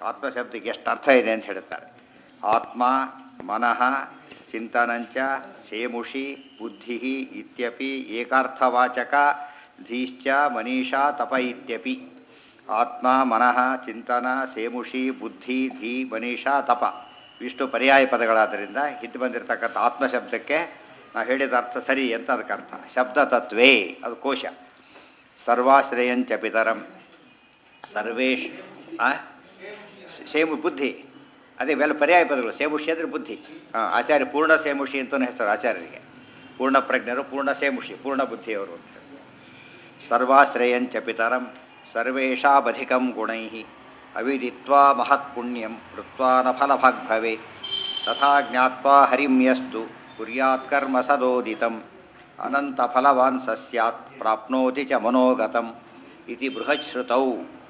ಆತ್ಮಶಬ್ದಕ್ಕೆ ಎಷ್ಟು ಅರ್ಥ ಇದೆ ಅಂತ ಹೇಳ್ತಾರೆ ಆತ್ಮ ಮನಃ ಚಿಂತನಂಚ ಸೇಮುಷಿ ಬುದ್ಧಿ ಇತ್ಯಪಿ ಏಕಾರ್ಥವಾಚಕ ಧೀಶ್ಚ ಮನೀಷಾ ತಪ ಇತ್ಯಪಿ ಆತ್ಮ ಮನಃ ಚಿಂತನ ಸೇಮುಷಿ ಬುದ್ಧಿ ಧೀ ಮನೀಷಾ ತಪ ಇಷ್ಟು ಪರ್ಯಾಯ ಪದಗಳಾದ್ದರಿಂದ ಹಿಂದೆ ಬಂದಿರತಕ್ಕಂಥ ಆತ್ಮಶಬ್ದಕ್ಕೆ ನಾವು ಹೇಳಿದ ಅರ್ಥ ಸರಿ ಅಂತ ಅದಕ್ಕೆ ಅರ್ಥ ಶಬ್ದ ತತ್ವೇ ಅದು ಕೋಶ ಸರ್ವಾಶ್ರಯಂಚ ಪಿತರಂ ಸರ್ವೇಶ್ ಆ? ಸೇಮು ಬುದ್ಧಿ ಅದೇ ವೆಲ್ ಪರ್ಯಾಯ ಪದಗಳು ಸೇಮುಷಿ ಅಂದರೆ ಬುದ್ಧಿ ಹಾಂ ಆಚಾರ್ಯ ಪೂರ್ಣ ಸೇಮುಷಿ ಅಂತಲೂ ಹೆಸರು ಆಚಾರ್ಯರಿಗೆ ಪೂರ್ಣ ಪ್ರಜ್ಞರು ಪೂರ್ಣ ಸೇಮುಷಿ ಪೂರ್ಣ ಬುದ್ಧಿಯವರು ಅಂತ ಸರ್ವಾಶ್ರಯಂಚ ಪಿತರಂ ಸರ್ವೇಷಾಮಧಿಕಂ ಗುಣೈ ಅವಿದಿತ್ವಾ ಮಹತ್ಪುಣ್ಯಂ ಕೃತ್ವಾ ನ ಫಲಭಾಗ್ ಭವೇತ್ ತಥಾ ಜ್ಞಾತ್ವಾ ಹರಿಂ ಯಸ್ತು ಕುರ್ಯಾತ್ ಕರ್ಮ ಸದೋದಿತಂ ಅನಂತ ಫಲವಾನ್ ಸ ಸ್ಯಾತ್ ಪ್ರಾಪ್ನೋತಿ ಚ ಮನೋಗತಂ ಇತಿ ಬೃಹಚ್ಶ್ರುತೌ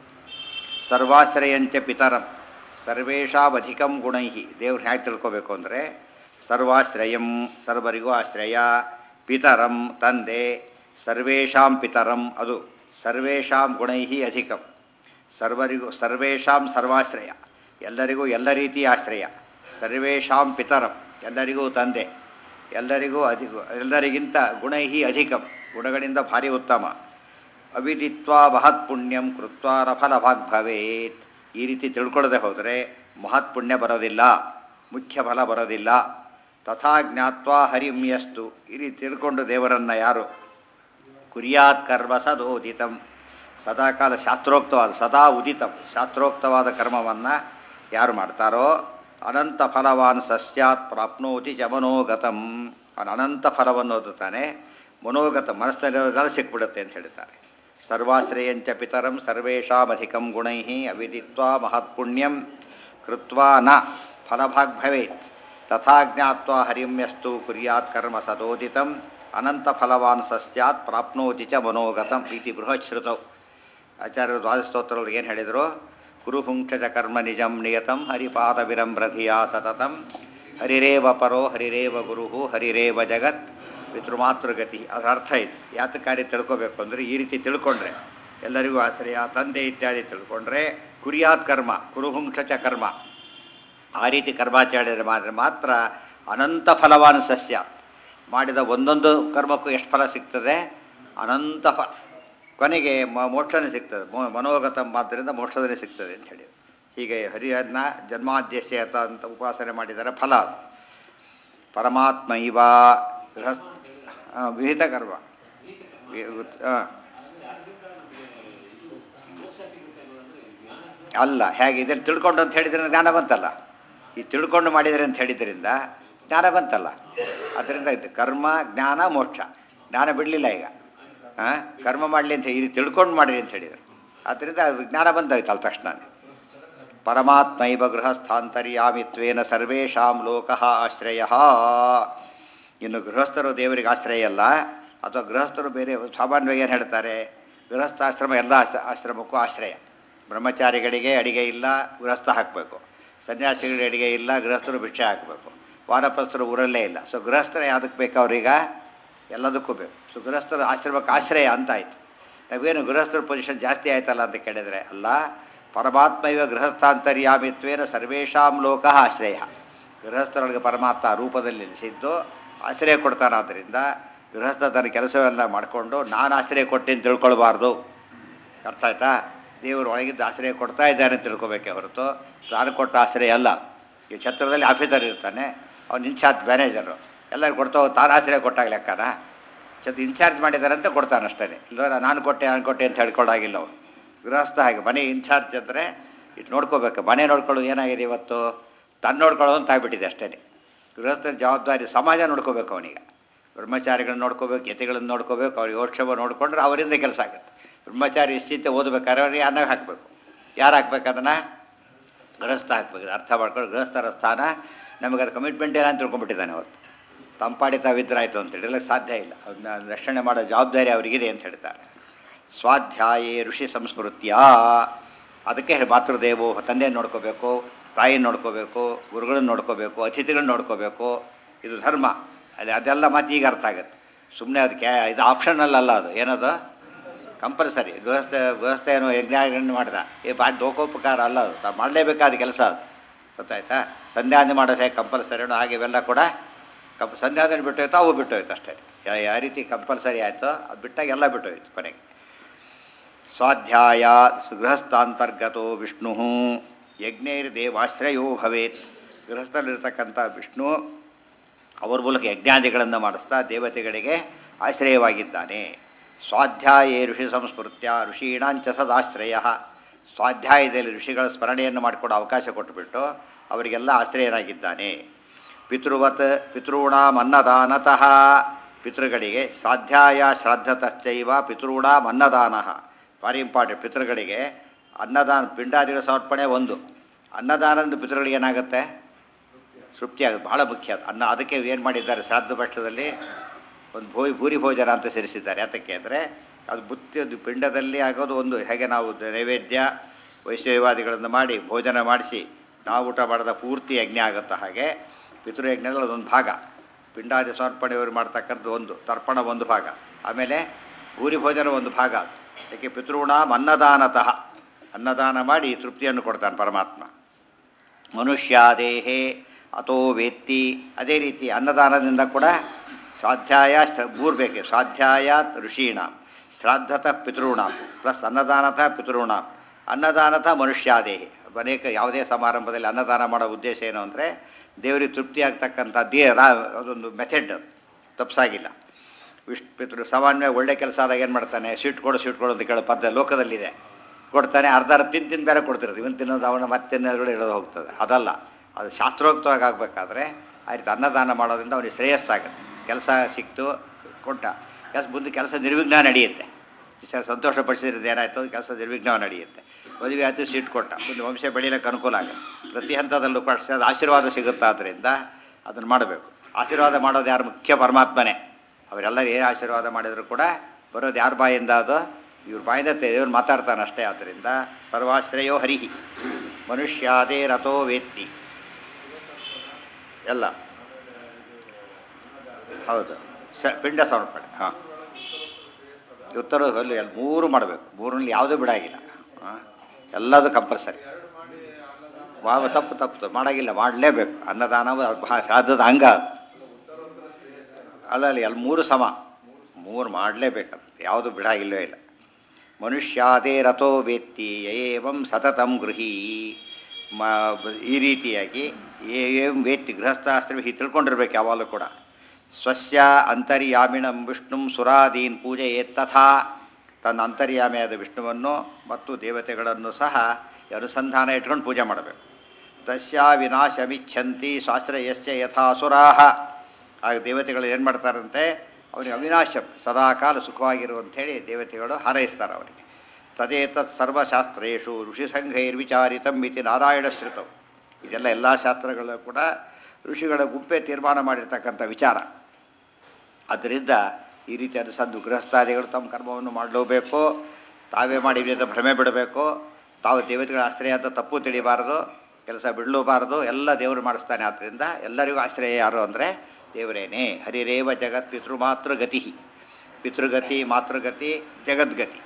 ಸರ್ವಾಶ್ರಯಂಚ ಪಿತರಂ ಸರ್ವೇಷಾಮಧಿಕಂ ಗುಣೈ ದೇವ್ರು ಹೇಗೆ ತಿಳ್ಕೊಬೇಕು ಅಂದರೆ ಸರ್ವಾಶ್ರಯಂ ಸರ್ವರಿಗೂ ಆಶ್ರಯ ಪಿತರಂ ತಂದೆ ಸರ್ವೇಷಾಂ ಪಿತರಂ ಅದು ಸರ್ವೇಷಾಂ ಗುಣೈ ಅಧಿಕಂ ಸರ್ವರಿಗೂ ಸರ್ವೇಷಾಂ ಸರ್ವಾಶ್ರಯ ಎಲ್ಲರಿಗೂ ಎಲ್ಲ ರೀತಿಯ ಆಶ್ರಯ ಸರ್ವೇಷಾಂ ಪಿತರಂ ಎಲ್ಲರಿಗೂ ತಂದೆ ಎಲ್ಲರಿಗೂ ಅಧಿ ಎಲ್ಲರಿಗಿಂತ ಗುಣೈ ಅಧಿಕಂ ಗುಣಗಳಿಂದ ಭಾರಿ ಉತ್ತಮ ಅವಿದಿತ್ವಾ ಮಹತ್ ಪುಣ್ಯಂ ಕೃತ್ವಾ ನ ಫಲಭಾಗ್ ಭವೇತ್ ಈ ರೀತಿ ತಿಳ್ಕೊಳ್ಳದೆ ಹೋದರೆ ಮಹತ್ ಪುಣ್ಯ ಬರೋದಿಲ್ಲ ಮುಖ್ಯ ಫಲ ಬರೋದಿಲ್ಲ ತಥಾ ಜ್ಞಾತ್ವಾ ಹರಿಂ ಯಸ್ತು ಈ ರೀತಿ ತಿಳ್ಕೊಂಡು ದೇವರನ್ನು ಯಾರು ಕುರ್ಯಾತ್ ಕರ್ಮ ಸದೋದಿತಂ ಸದಾಕಾಲ ಶಾಸ್ತ್ರೋಕ್ತವಾದ ಸದಾ ಉದಿತಂ ಶಾಸ್ತ್ರೋಕ್ತವಾದ ಕರ್ಮವನ್ನು ಯಾರು ಮಾಡ್ತಾರೋ ಅನಂತ ಫಲವಾನ್ ಸಸ್ಯಾತ್ ಪ್ರಾಪ್ನೋತಿ ಚ ಮನೋಗತಂ ಅವನು ಅನಂತ ಫಲವನ್ನು ಓದುತ್ತಾನೆ ಮನೋಗತ ಮನಸ್ಸಲ್ಲಿರೋದೆಲ್ಲ ಸಿಕ್ಬಿಡುತ್ತೆ ಅಂತ ಹೇಳ್ತಾರೆ ಸರ್ವಾಶ್ರಯಂಚ ಪಿತರಂ ಸರ್ವೇಷಾಮಧಿಕಂ ಗುಣೈ ಅವಿದಿತ್ವಾ ಮಹತ್ಪುಣ್ಯಂ ಕೃತ್ವಾ ನ ಫಲಭಾಗ್ ಭವೇತ್ ತಥಾ ಜ್ಞಾತ್ವಾ ಹರಿಂ ಯಸ್ತು ಕುರ್ಯಾತ್ ಕರ್ಮ ಸದೋದಿತಂ ಅನಂತ ಫಲವಾನ್ ಸಸ್ಯಾತ್ ಪ್ರಾಪ್ನೋತಿ ಚ ಮನೋಗತಂ ಇತಿ ಬೃಹತ್ ಶ್ರುತೌ ಆಚಾರ್ಯರು ದ್ವಾದಸ್ತೋತ್ರಗಳಿಗೆ ಏನು ಹೇಳಿದರು ಕುರುಹುಂಕ್ಷ ಚ ಕರ್ಮ ನಿಜಂ ನಿಯತಂ ಹರಿಪಾದ ವಿರಂಬ್ರಧಿಯಾ ಸತತಂ ಹರಿರೇವ ಪರೋ ಹರಿರೇವ ಗುರುಹು ಹರಿರೇವ ಜಗತ್ ಪಿತೃಮಾತೃಗತಿ ಅದರ ಅರ್ಥ ಇದೆ ಯಾತಕ್ಕಾರಿ ತಿಳ್ಕೊಬೇಕು ಅಂದರೆ ಈ ರೀತಿ ತಿಳ್ಕೊಂಡ್ರೆ ಎಲ್ಲರಿಗೂ ಆಶ್ರಯ ತಂದೆ ಇತ್ಯಾದಿ ತಿಳ್ಕೊಂಡ್ರೆ ಕುರಿಯಾತ್ ಕರ್ಮ ಕುರುಹುಂಕ್ಷ ಚ ಕರ್ಮ ಆ ರೀತಿ ಕರ್ಮಾಚರಣೆ ಮಾಡಿದ್ರೆ ಮಾತ್ರ ಅನಂತ ಫಲವಾನ್ ಸಸ್ಯಾತ್ ಮಾಡಿದ ಒಂದೊಂದು ಕರ್ಮಕ್ಕೂ ಎಷ್ಟು ಫಲ ಸಿಗ್ತದೆ ಅನಂತ ಫಲ ಕೊನೆಗೆ ಮ ಮೋಕ್ಷನೇ ಸಿಗ್ತದೆ ಮೋ ಮನೋಗತಂ ಆದ್ದರಿಂದ ಮೋಕ್ಷದಲ್ಲೇ ಸಿಗ್ತದೆ ಅಂತ ಹೇಳಿ ಹೀಗೆ ಹರಿಹರನ ಜನ್ಮಾದ್ಯಸ್ಯ ಅಂತ ಅಂತ ಉಪಾಸನೆ ಮಾಡಿದರೆ ಫಲ ಅದು. ಪರಮಾತ್ಮ ಇವ ಗೃಹಸ್ಥ ಆ, ವಿಹಿತ ಕರ್ಮ ವಿ- ಉತ್- ಆ. ಅಲ್ಲ ಹೇಗೆ ಇದನ್ನು ತಿಳ್ಕೊಂಡು ಅಂತ ಹೇಳಿದ್ರೆ ಜ್ಞಾನ ಬಂತಲ್ಲ ಈ ತಿಳ್ಕೊಂಡು ಮಾಡಿದರೆ ಅಂತ ಹೇಳಿದ್ರಿಂದ ಜ್ಞಾನ ಬಂತಲ್ಲ ಅದರಿಂದ ಇದು ಕರ್ಮ ಜ್ಞಾನ ಮೋಕ್ಷ ಜ್ಞಾನ ಬಿಡಲಿಲ್ಲ ಈಗ ಹಾಂ ಕರ್ಮ ಮಾಡಲಿ ಅಂತ ಇದು ತಿಳ್ಕೊಂಡು ಮಾಡಿರಿ ಅಂತ ಹೇಳಿದರು ಆದ್ದರಿಂದ ಅದು ಜ್ಞಾನ ಬಂದಾಯ್ತು ಅಲ್ಲಿ ತಕ್ಷಣ ಪರಮಾತ್ಮೈವ ಗೃಹಸ್ಥಾಂತರ್ಯಾಮಿತ್ವೇನ ಸರ್ವೇಷಾಂ ಲೋಕಃ ಆಶ್ರಯ ಇನ್ನು ಗೃಹಸ್ಥರು ದೇವರಿಗೆ ಆಶ್ರಯ ಅಲ್ಲ ಅಥವಾ ಗೃಹಸ್ಥರು ಬೇರೆ ಸಾಮಾನ್ಯವಾಗಿ ಏನು ಹೇಳ್ತಾರೆ ಗೃಹಸ್ಥಾಶ್ರಮ ಎಲ್ಲ ಆಶ್ರ- ಆಶ್ರಮಕ್ಕೂ ಆಶ್ರಯ ಬ್ರಹ್ಮಚಾರಿಗಳಿಗೆ ಅಡಿಗೆ ಇಲ್ಲ ಗೃಹಸ್ಥ ಹಾಕಬೇಕು ಸನ್ಯಾಸಿಗಳಿಗೆ ಅಡಿಗೆ ಇಲ್ಲ ಗೃಹಸ್ಥರು ಭಿಕ್ಷೆ ಹಾಕಬೇಕು ವಾನಪ್ರಸ್ಥರು ಊರಲ್ಲೇ ಇಲ್ಲ ಸೊ ಗೃಹಸ್ಥರ ಯಾವುದಕ್ಕೆ ಬೇಕು ಅವ್ರೀಗ ಎಲ್ಲದಕ್ಕೂ ಬೇಕು ಸೊ ಗೃಹಸ್ಥರು ಆಶ್ರಮಕ್ಕೆ ಆಶ್ರಯ ಅಂತ ಆಯ್ತು ನಾವೇನು ಗೃಹಸ್ಥರ ಪೊಸಿಷನ್ ಜಾಸ್ತಿ ಆಯ್ತಲ್ಲ ಅಂತ ಕೇಳಿದರೆ ಅಲ್ಲ ಪರಮಾತ್ಮ ಇವ ಗೃಹಸ್ಥಾಂತರ್ಯಾಮಿತ್ವೇನ ಸರ್ವೇಷಾಂ ಲೋಕಃ ಆಶ್ರಯ ಗೃಹಸ್ಥರೊಳಗೆ ಪರಮಾತ್ಮ ರೂಪದಲ್ಲಿ ನೆಲೆಸಿದ್ದು ಆಶ್ರಯ ಕೊಡ್ತಾನಾದ್ದರಿಂದ ಗೃಹಸ್ಥ ತನ್ನ ಕೆಲಸವೆಲ್ಲ ಮಾಡಿಕೊಂಡು ನಾನು ಆಶ್ರಯ ಕೊಟ್ಟೇನು ತಿಳ್ಕೊಳ್ಬಾರ್ದು ಅರ್ಥ ಆಯ್ತಾ ದೇವರು ಒಳಗಿದ್ದು ಆಶ್ರಯ ಕೊಡ್ತಾ ಇದ್ದಾನೆ ಅಂತ ತಿಳ್ಕೊಬೇಕೆ ಹೊರತು ತಾನು ಕೊಟ್ಟ ಆಶ್ರಯ ಅಲ್ಲ ಈ ಛತ್ರದಲ್ಲಿ ಆಫೀಸರ್ ಇರ್ತಾನೆ ಅವ್ನು ಇನ್ಚಾರ್ಜ್ ಮ್ಯಾನೇಜರು ಎಲ್ಲರೂ ಕೊಡ್ತಾ ಹೋಗಿ ತಾನು ಆಶ್ರಯ ಕೊಟ್ಟಾಗ ಲೆಕ್ಕನ ಛತ್ರ ಇನ್ಚಾರ್ಜ್ ಮಾಡಿದ್ದಾರೆ ಅಂತ ಕೊಡ್ತಾನೆ ಅಷ್ಟೇ ಇಲ್ಲವರ ನಾನು ಕೊಟ್ಟೆ ನಾನು ಕೊಟ್ಟೆ ಅಂತ ಹೇಳ್ಕೊಳ್ಳಾಗಿಲ್ಲ ಅವನು ಗೃಹಸ್ಥ ಹಾಗೆ ಮನೆ ಇನ್ಚಾರ್ಜ್ ಅಂದರೆ ಇಟ್ಟು ನೋಡ್ಕೋಬೇಕು ಮನೆ ನೋಡ್ಕೊಳ್ಳೋದು ಏನಾಗಿದೆ ಇವತ್ತು ತನ್ನ ನೋಡ್ಕೊಳ್ಳೋದು ಅಂತ ಆಗ್ಬಿಟ್ಟಿದೆ ಅಷ್ಟೇ ಗೃಹಸ್ಥರ ಜವಾಬ್ದಾರಿ ಸಮಾಜ ನೋಡ್ಕೋಬೇಕು ಅವನಿಗೆ ಬ್ರಹ್ಮಚಾರಿಗಳನ್ನ ನೋಡ್ಕೋಬೇಕು ಯತಿಗಳನ್ನ ನೋಡ್ಕೋಬೇಕು ಅವ್ರಿಗೆ ಯೋಕ್ಷಮ ನೋಡಿಕೊಂಡ್ರೆ ಅವರಿಂದ ಕೆಲಸ ಆಗುತ್ತೆ ಬ್ರಹ್ಮಚಾರಿ ನಿಶ್ಚಿತ ಓದಬೇಕಾದ್ರೆ ಅವ್ರಿಗೆ ಅನ್ನಾಗ ಹಾಕಬೇಕು ಯಾರು ಹಾಕ್ಬೇಕು ಅದನ್ನು ಗೃಹಸ್ಥ ಹಾಕ್ಬೇಕು ಅರ್ಥ ಮಾಡ್ಕೊಂಡು ಗೃಹಸ್ಥರ ಸ್ಥಾನ ನಮಗೆ ಅದು ಕಮಿಟ್ಮೆಂಟ್ ಇಲ್ಲ ಅಂತ ತಿಳ್ಕೊಂಡ್ಬಿಟ್ಟಿದ್ದಾನೆ ಅವತ್ತು ತಂಪಾಡಿ ತಾವಿದ್ರಾಯ್ತು ಅಂತೇಳಿ ಎಲ್ಲ ಸಾಧ್ಯ ಇಲ್ಲ ಅದನ್ನ ರಕ್ಷಣೆ ಮಾಡೋ ಜವಾಬ್ದಾರಿ ಅವರಿಗಿದೆ ಅಂತ ಹೇಳ್ತಾರೆ ಸ್ವಾಧ್ಯಾಯೇ ಋಷಿ ಸಂಸ್ಮೃತ್ಯ ಅದಕ್ಕೆ ಹೇಳಿ ಮಾತೃದೇವೋ ತಂದೆ ನೋಡ್ಕೋಬೇಕು ತಾಯಿ ನೋಡ್ಕೋಬೇಕು ಗುರುಗಳನ್ನ ನೋಡ್ಕೋಬೇಕು ಅತಿಥಿಗಳನ್ನ ನೋಡ್ಕೋಬೇಕು ಇದು ಧರ್ಮ ಅಲ್ಲಿ ಅದೆಲ್ಲ ಮತ್ತೆ ಈಗ ಅರ್ಥ ಆಗುತ್ತೆ ಸುಮ್ಮನೆ ಅದಕ್ಕೆ ಇದು ಆಪ್ಷನಲ್ ಅಲ್ಲ ಅದು ಏನದು ಕಂಪಲ್ಸರಿ ಗೃಹಸ್ಥ ಗೃಹಸ್ಥೇನು ಯಜ್ಞಾಗ್ರಹಣ ಮಾಡ್ದ ಏ ಬಾ ಲೋಕೋಪಕಾರ ಅಲ್ಲ ಅದು ತಾವು ಮಾಡಲೇಬೇಕಾದ ಕೆಲಸ ಅದು ಗೊತ್ತಾಯ್ತಾ ಸಂಧ್ಯಾನೆ ಮಾಡೋದು ಹೇಗೆ ಕಂಪಲ್ಸರಿ ಹಾಗೆ ಇವೆಲ್ಲ ಕೂಡ ಕಂಪ್ ಸಂಧ್ಯಾನೆ ಬಿಟ್ಟೋಯ್ತು ಅವು ಬಿಟ್ಟೋಯ್ತು ಅಷ್ಟೇ ಯಾ- ಯಾವ ರೀತಿ ಕಂಪಲ್ಸರಿ ಆಯಿತೋ ಅದು ಬಿಟ್ಟಾಗ ಎಲ್ಲ ಬಿಟ್ಟೋಯ್ತು ಕೊನೆಗೆ ಸ್ವಾಧ್ಯಾಯ ಗೃಹಸ್ಥಾಂತರ್ಗತೋ ವಿಷ್ಣು ಯಜ್ಞೈರ್ದೇವಾಶ್ರಯೋ ಭವೇತ್ ಗೃಹಸ್ಥದಲ್ಲಿರ್ತಕ್ಕಂಥ ವಿಷ್ಣು ಅವ್ರ ಮೂಲಕ ಯಜ್ಞಾದಿಗಳನ್ನು ಮಾಡಿಸ್ತಾ ದೇವತೆಗಳಿಗೆ ಆಶ್ರಯವಾಗಿದ್ದಾನೆ ಸ್ವಾಧ್ಯಾಯೇ ಋಷಿ ಸಂಸ್ಮೃತ್ಯ ಋಷೀಣಾಂಚ ಸದಾಶ್ರಯ ಸ್ವಾಧ್ಯಾಯದಲ್ಲಿ ಋಷಿಗಳ ಸ್ಮರಣೆಯನ್ನು ಮಾಡಿಕೊಡೋ ಅವಕಾಶ ಕೊಟ್ಟುಬಿಟ್ಟು ಅವರಿಗೆಲ್ಲ ಆಶ್ರಯನಾಗಿದ್ದಾನೆ ಪಿತೃವತ್ ಪಿತॄಣಾಂ ಅನ್ನದಾನತಃ ಪಿತೃಗಳಿಗೆ ಸ್ವಾಧ್ಯಾಯ ಶ್ರಾದ್ದತಶ್ಚೈವ ಪಿತॄಣಾಂ ಅನ್ನದಾನ ಭಾರಿ ಇಂಪಾರ್ಟೆಂಟ್ ಪಿತೃಗಳಿಗೆ ಅನ್ನದಾನ ಪಿಂಡಾದಿಗಳ ಸಮರ್ಪಣೆ ಒಂದು ಅನ್ನದಾನದಿಂದ ಪಿತೃಗಳಿಗೆ ಏನಾಗುತ್ತೆ ತೃಪ್ತಿ ಆಗುತ್ತೆ ಭಾಳ ಮುಖ್ಯ ಅದು ಅನ್ನ ಅದಕ್ಕೆ ಏನು ಮಾಡಿದ್ದಾರೆ ಶ್ರಾದ್ದ ಪಕ್ಷದಲ್ಲಿ ಒಂದು ಭೋ ಭೂರಿ ಭೋಜನ ಅಂತ ಸೇರಿಸಿದ್ದಾರೆ ಯಾತಕ್ಕೆ ಅಂದರೆ ಅದು ಬುತ್ತಿ ಅದು ಪಿಂಡದಲ್ಲಿ ಆಗೋದು ಒಂದು ಹೇಗೆ ನಾವು ದ- ನೈವೇದ್ಯ ವೈಶ್ವವಾದಿಗಳನ್ನು ಮಾಡಿ ಭೋಜನ ಮಾಡಿಸಿ ನಾವು ಊಟ ಮಾಡಿದ ಪೂರ್ತಿ ಯಜ್ಞ ಆಗುತ್ತೋ ಹಾಗೆ ಪಿತೃಯಜ್ಞದಲ್ಲಿ ಅದೊಂದು ಭಾಗ ಪಿಂಡಾದಿ ಸಮರ್ಪಣೆಯವರು ಮಾಡ್ತಕ್ಕಂಥ ಒಂದು ತರ್ಪಣ ಒಂದು ಭಾಗ ಆಮೇಲೆ ಭೂರಿ ಭೋಜನ ಒಂದು ಭಾಗ ಅದು ಯಾಕೆ ಪಿತೃಣಾಂ ಅನ್ನದಾನತಃ ಅನ್ನದಾನ ಮಾಡಿ ತೃಪ್ತಿಯನ್ನು ಕೊಡ್ತಾನೆ ಪರಮಾತ್ಮ ಮನುಷ್ಯಾದೇಹೇ ಅಥೋ ವೇತ್ತಿ ಅದೇ ರೀತಿ ಅನ್ನದಾನದಿಂದ ಕೂಡ ಸ್ವಾಧ್ಯಾಯ ಶ್ರ- ಮೂರು ಬೇಕೆ ಸ್ವಾಧ್ಯಾಯಾತ್ ಋಷೀಣಾಂ ಶ್ರಾದ್ದತಃ ಪಿತॄಣಾಂ ಪ್ಲಸ್ ಅನ್ನದಾನತಃ ಪಿತॄಣಾಂ ಅನ್ನದಾನತಃ ಮನುಷ್ಯಾದೇಹಿ ಅನೇಕ ಯಾವುದೇ ಸಮಾರಂಭದಲ್ಲಿ ಅನ್ನದಾನ ಮಾಡೋ ಉದ್ದೇಶ ಏನು ಅಂದರೆ ದೇವರಿಗೆ ತೃಪ್ತಿ ಆಗ್ತಕ್ಕಂಥ ದೇ ರಾ ಅದೊಂದು ಮೆಥಡ್ ತಪ್ಸಾಗಿಲ್ಲ ವಿಷ್ಣು ಪಿತೃ ಸಾಮಾನ್ಯ ಒಳ್ಳೆ ಕೆಲಸ ಆದಾಗ ಏನು ಮಾಡ್ತಾನೆ ಸ್ವೀಟ್ ಕೊಡು ಸ್ವೀಟ್ ಕೊಡು ಅಂತ ಕೇಳೋ ಪದ್ಧ ಲೋಕದಲ್ಲಿದೆ ಕೊಡ್ತಾನೆ ಅರ್ಧ ಅರ್ಧ ತಿಂದು ತಿಂದು ಬೇರೆ ಕೊಡ್ತಿರೋದು ಇವನು ತಿನ್ನೋದು ಅವನ ಮತ್ತೆ ತಿನ್ನೋದ್ರಲ್ಲಿ ಇಡೋದು ಹೋಗ್ತದೆ ಅದಲ್ಲ ಅದು ಶಾಸ್ತ್ರೋಕ್ತವಾಗಿ ಆಗಬೇಕಾದ್ರೆ ಆ ರೀತಿ ಅನ್ನದಾನ ಮಾಡೋದ್ರಿಂದ ಅವನಿಗೆ ಶ್ರೇಯಸ್ಸಾಗುತ್ತೆ ಕೆಲಸ ಸಿಕ್ತು ಕೊಟ್ಟ ಕೆಲಸ ಮುಂದೆ ಕೆಲಸ ನಿರ್ವಿಘ್ನ ನಡೆಯುತ್ತೆ ಸರ್ ಸಂತೋಷಪಡಿಸಿದ್ರೆ ಏನಾಯ್ತು ಕೆಲಸ ನಿರ್ವಿಘ್ನ ನಡೆಯುತ್ತೆ ಮದುವೆ ಆಯ್ತು ಸೀಟ್ ಕೊಟ್ಟ ಮುಂದೆ ವಂಶ ಬೆಳೀಲಿಕ್ಕೆ ಅನುಕೂಲ ಆಗುತ್ತೆ ಪ್ರತಿ ಹಂತದಲ್ಲೂ ಪಡಿಸಿ ಅದು ಆಶೀರ್ವಾದ ಸಿಗುತ್ತೆ ಆದ್ದರಿಂದ ಅದನ್ನು ಮಾಡಬೇಕು ಆಶೀರ್ವಾದ ಮಾಡೋದು ಯಾರು ಮುಖ್ಯ ಪರಮಾತ್ಮನೇ ಅವರೆಲ್ಲರೂ ಏನು ಆಶೀರ್ವಾದ ಮಾಡಿದರೂ ಕೂಡ ಬರೋದು ಯಾರ ಬಾಯಿಂದ ಅದು ಇವ್ರ ಬಾಯಿಂದ ದೇವ್ರು ಮಾತಾಡ್ತಾನೆ ಅಷ್ಟೇ ಆದ್ದರಿಂದ ಸರ್ವಾಶ್ರಯೋ ಹರಿಹಿ ಮನುಷ್ಯಾದೇ ರಥೋ ವೇತ್ತಿ ಎಲ್ಲ ಹೌದು ಸ ಪಿಂಡ ಸಮರ್ಪಣೆ ಹಾಂ ಉತ್ತರ ಅಲ್ಲಿ ಅಲ್ಲಿ ಮೂರು ಮಾಡಬೇಕು ಮೂರಲ್ಲಿ ಯಾವುದೂ ಬಿಡಾಗಿಲ್ಲ ಹಾಂ ಎಲ್ಲದೂ ಕಂಪಲ್ಸರಿ ವಾ ತಪ್ಪು ತಪ್ಪು ಮಾಡಾಗಿಲ್ಲ ಮಾಡಲೇಬೇಕು ಅನ್ನದಾನವು ಅದು ಬಹಳ ಶ್ರಾದ್ದದ ಅಂಗ ಅದು. ಅಲ್ಲ ಅಲ್ಲಿ ಅಲ್ಲಿ ಮೂರು ಸಮ ಮೂರು ಮಾಡಲೇಬೇಕದು ಯಾವುದು ಬಿಡಾಗಿಲ್ಲವೇ ಇಲ್ಲ ಮನುಷ್ಯಾದೇ ರಥೋ ವೇತ್ತಿ ಏವಂ ಸತತಂ ಗೃಹೀ ಮ ಈ ರೀತಿಯಾಗಿ ಏಂ ವೇತ್ತಿ ಗೃಹಸ್ಥಾಸ್ತ್ರ ಹೀಗೆ ತಿಳ್ಕೊಂಡಿರ್ಬೇಕು ಯಾವಾಗಲೂ ಕೂಡ ಸ್ವಸ್ಯ ಅಂತರ್ಯಾಮಿಣಂ ವಿಷ್ಣುಂ ಸುರಾದೀನ್ ಪೂಜೆಯೇ ತಥಾ ತನ್ನ ಅಂತರ್ಯಾಮಿಯಾದ ವಿಷ್ಣುವನ್ನು ಮತ್ತು ದೇವತೆಗಳನ್ನು ಸಹ ಅನುಸಂಧಾನ ಇಟ್ಕೊಂಡು ಪೂಜೆ ಮಾಡಬೇಕು ತಸ್ಯ ವಿನಾಶಮಿಚ್ಛಂತಿ ಶಾಸ್ತ್ರಯಸ್ಯ ಯಥಾಸುರಾಹ ಆಗ ದೇವತೆಗಳು ಏನು ಮಾಡ್ತಾರಂತೆ ಅವನಿಗೆ ಅವಿನಾಶ ಸದಾಕಾಲ ಸುಖವಾಗಿರುವಂಥೇಳಿ ದೇವತೆಗಳು ಹಾರೈಸ್ತಾರೆ ಅವನಿಗೆ ತದೇತತ್ ಸರ್ವಶಾಸ್ತ್ರೇಷು ಋಷಿಸಂಘೈರ್ವಿಚಾರಿತಂ ಇತಿ ನಾರಾಯಣ ಶ್ರುತವು ಇದೆಲ್ಲ ಎಲ್ಲ ಶಾಸ್ತ್ರಗಳಲ್ಲೂ ಕೂಡ ಋಷಿಗಳ ಗುಂಪೆ ತೀರ್ಮಾನ ಮಾಡಿರ್ತಕ್ಕಂಥ ವಿಚಾರ ಅದರಿಂದ ಈ ರೀತಿ ಅನುಸಂದು ಗೃಹಸ್ಥಾದಿಗಳು ತಮ್ಮ ಕರ್ಮವನ್ನು ಮಾಡಲೇಬೇಕು ತಾವೇ ಮಾಡಿವಿ ಅಂತ ಭ್ರಮೆ ಬಿಡಬೇಕು ತಾವು ದೇವತೆಗಳ ಆಶ್ರಯ ಅಂತ ತಪ್ಪು ತಿಳಿಬಾರದು ಕೆಲಸ ಬಿಡಲೂಬಾರದು ಎಲ್ಲ ದೇವರು ಮಾಡಿಸ್ತಾನೆ ಆದ್ದರಿಂದ ಎಲ್ಲರಿಗೂ ಆಶ್ರಯ ಯಾರು ಅಂದರೆ ದೇವರೇನೇ ಹರಿರೇವ ಜಗತ್ ಪಿತೃಮಾತೃಗತಿ ಪಿತೃಗತಿ ಮಾತೃಗತಿ ಜಗದ್ಗತಿ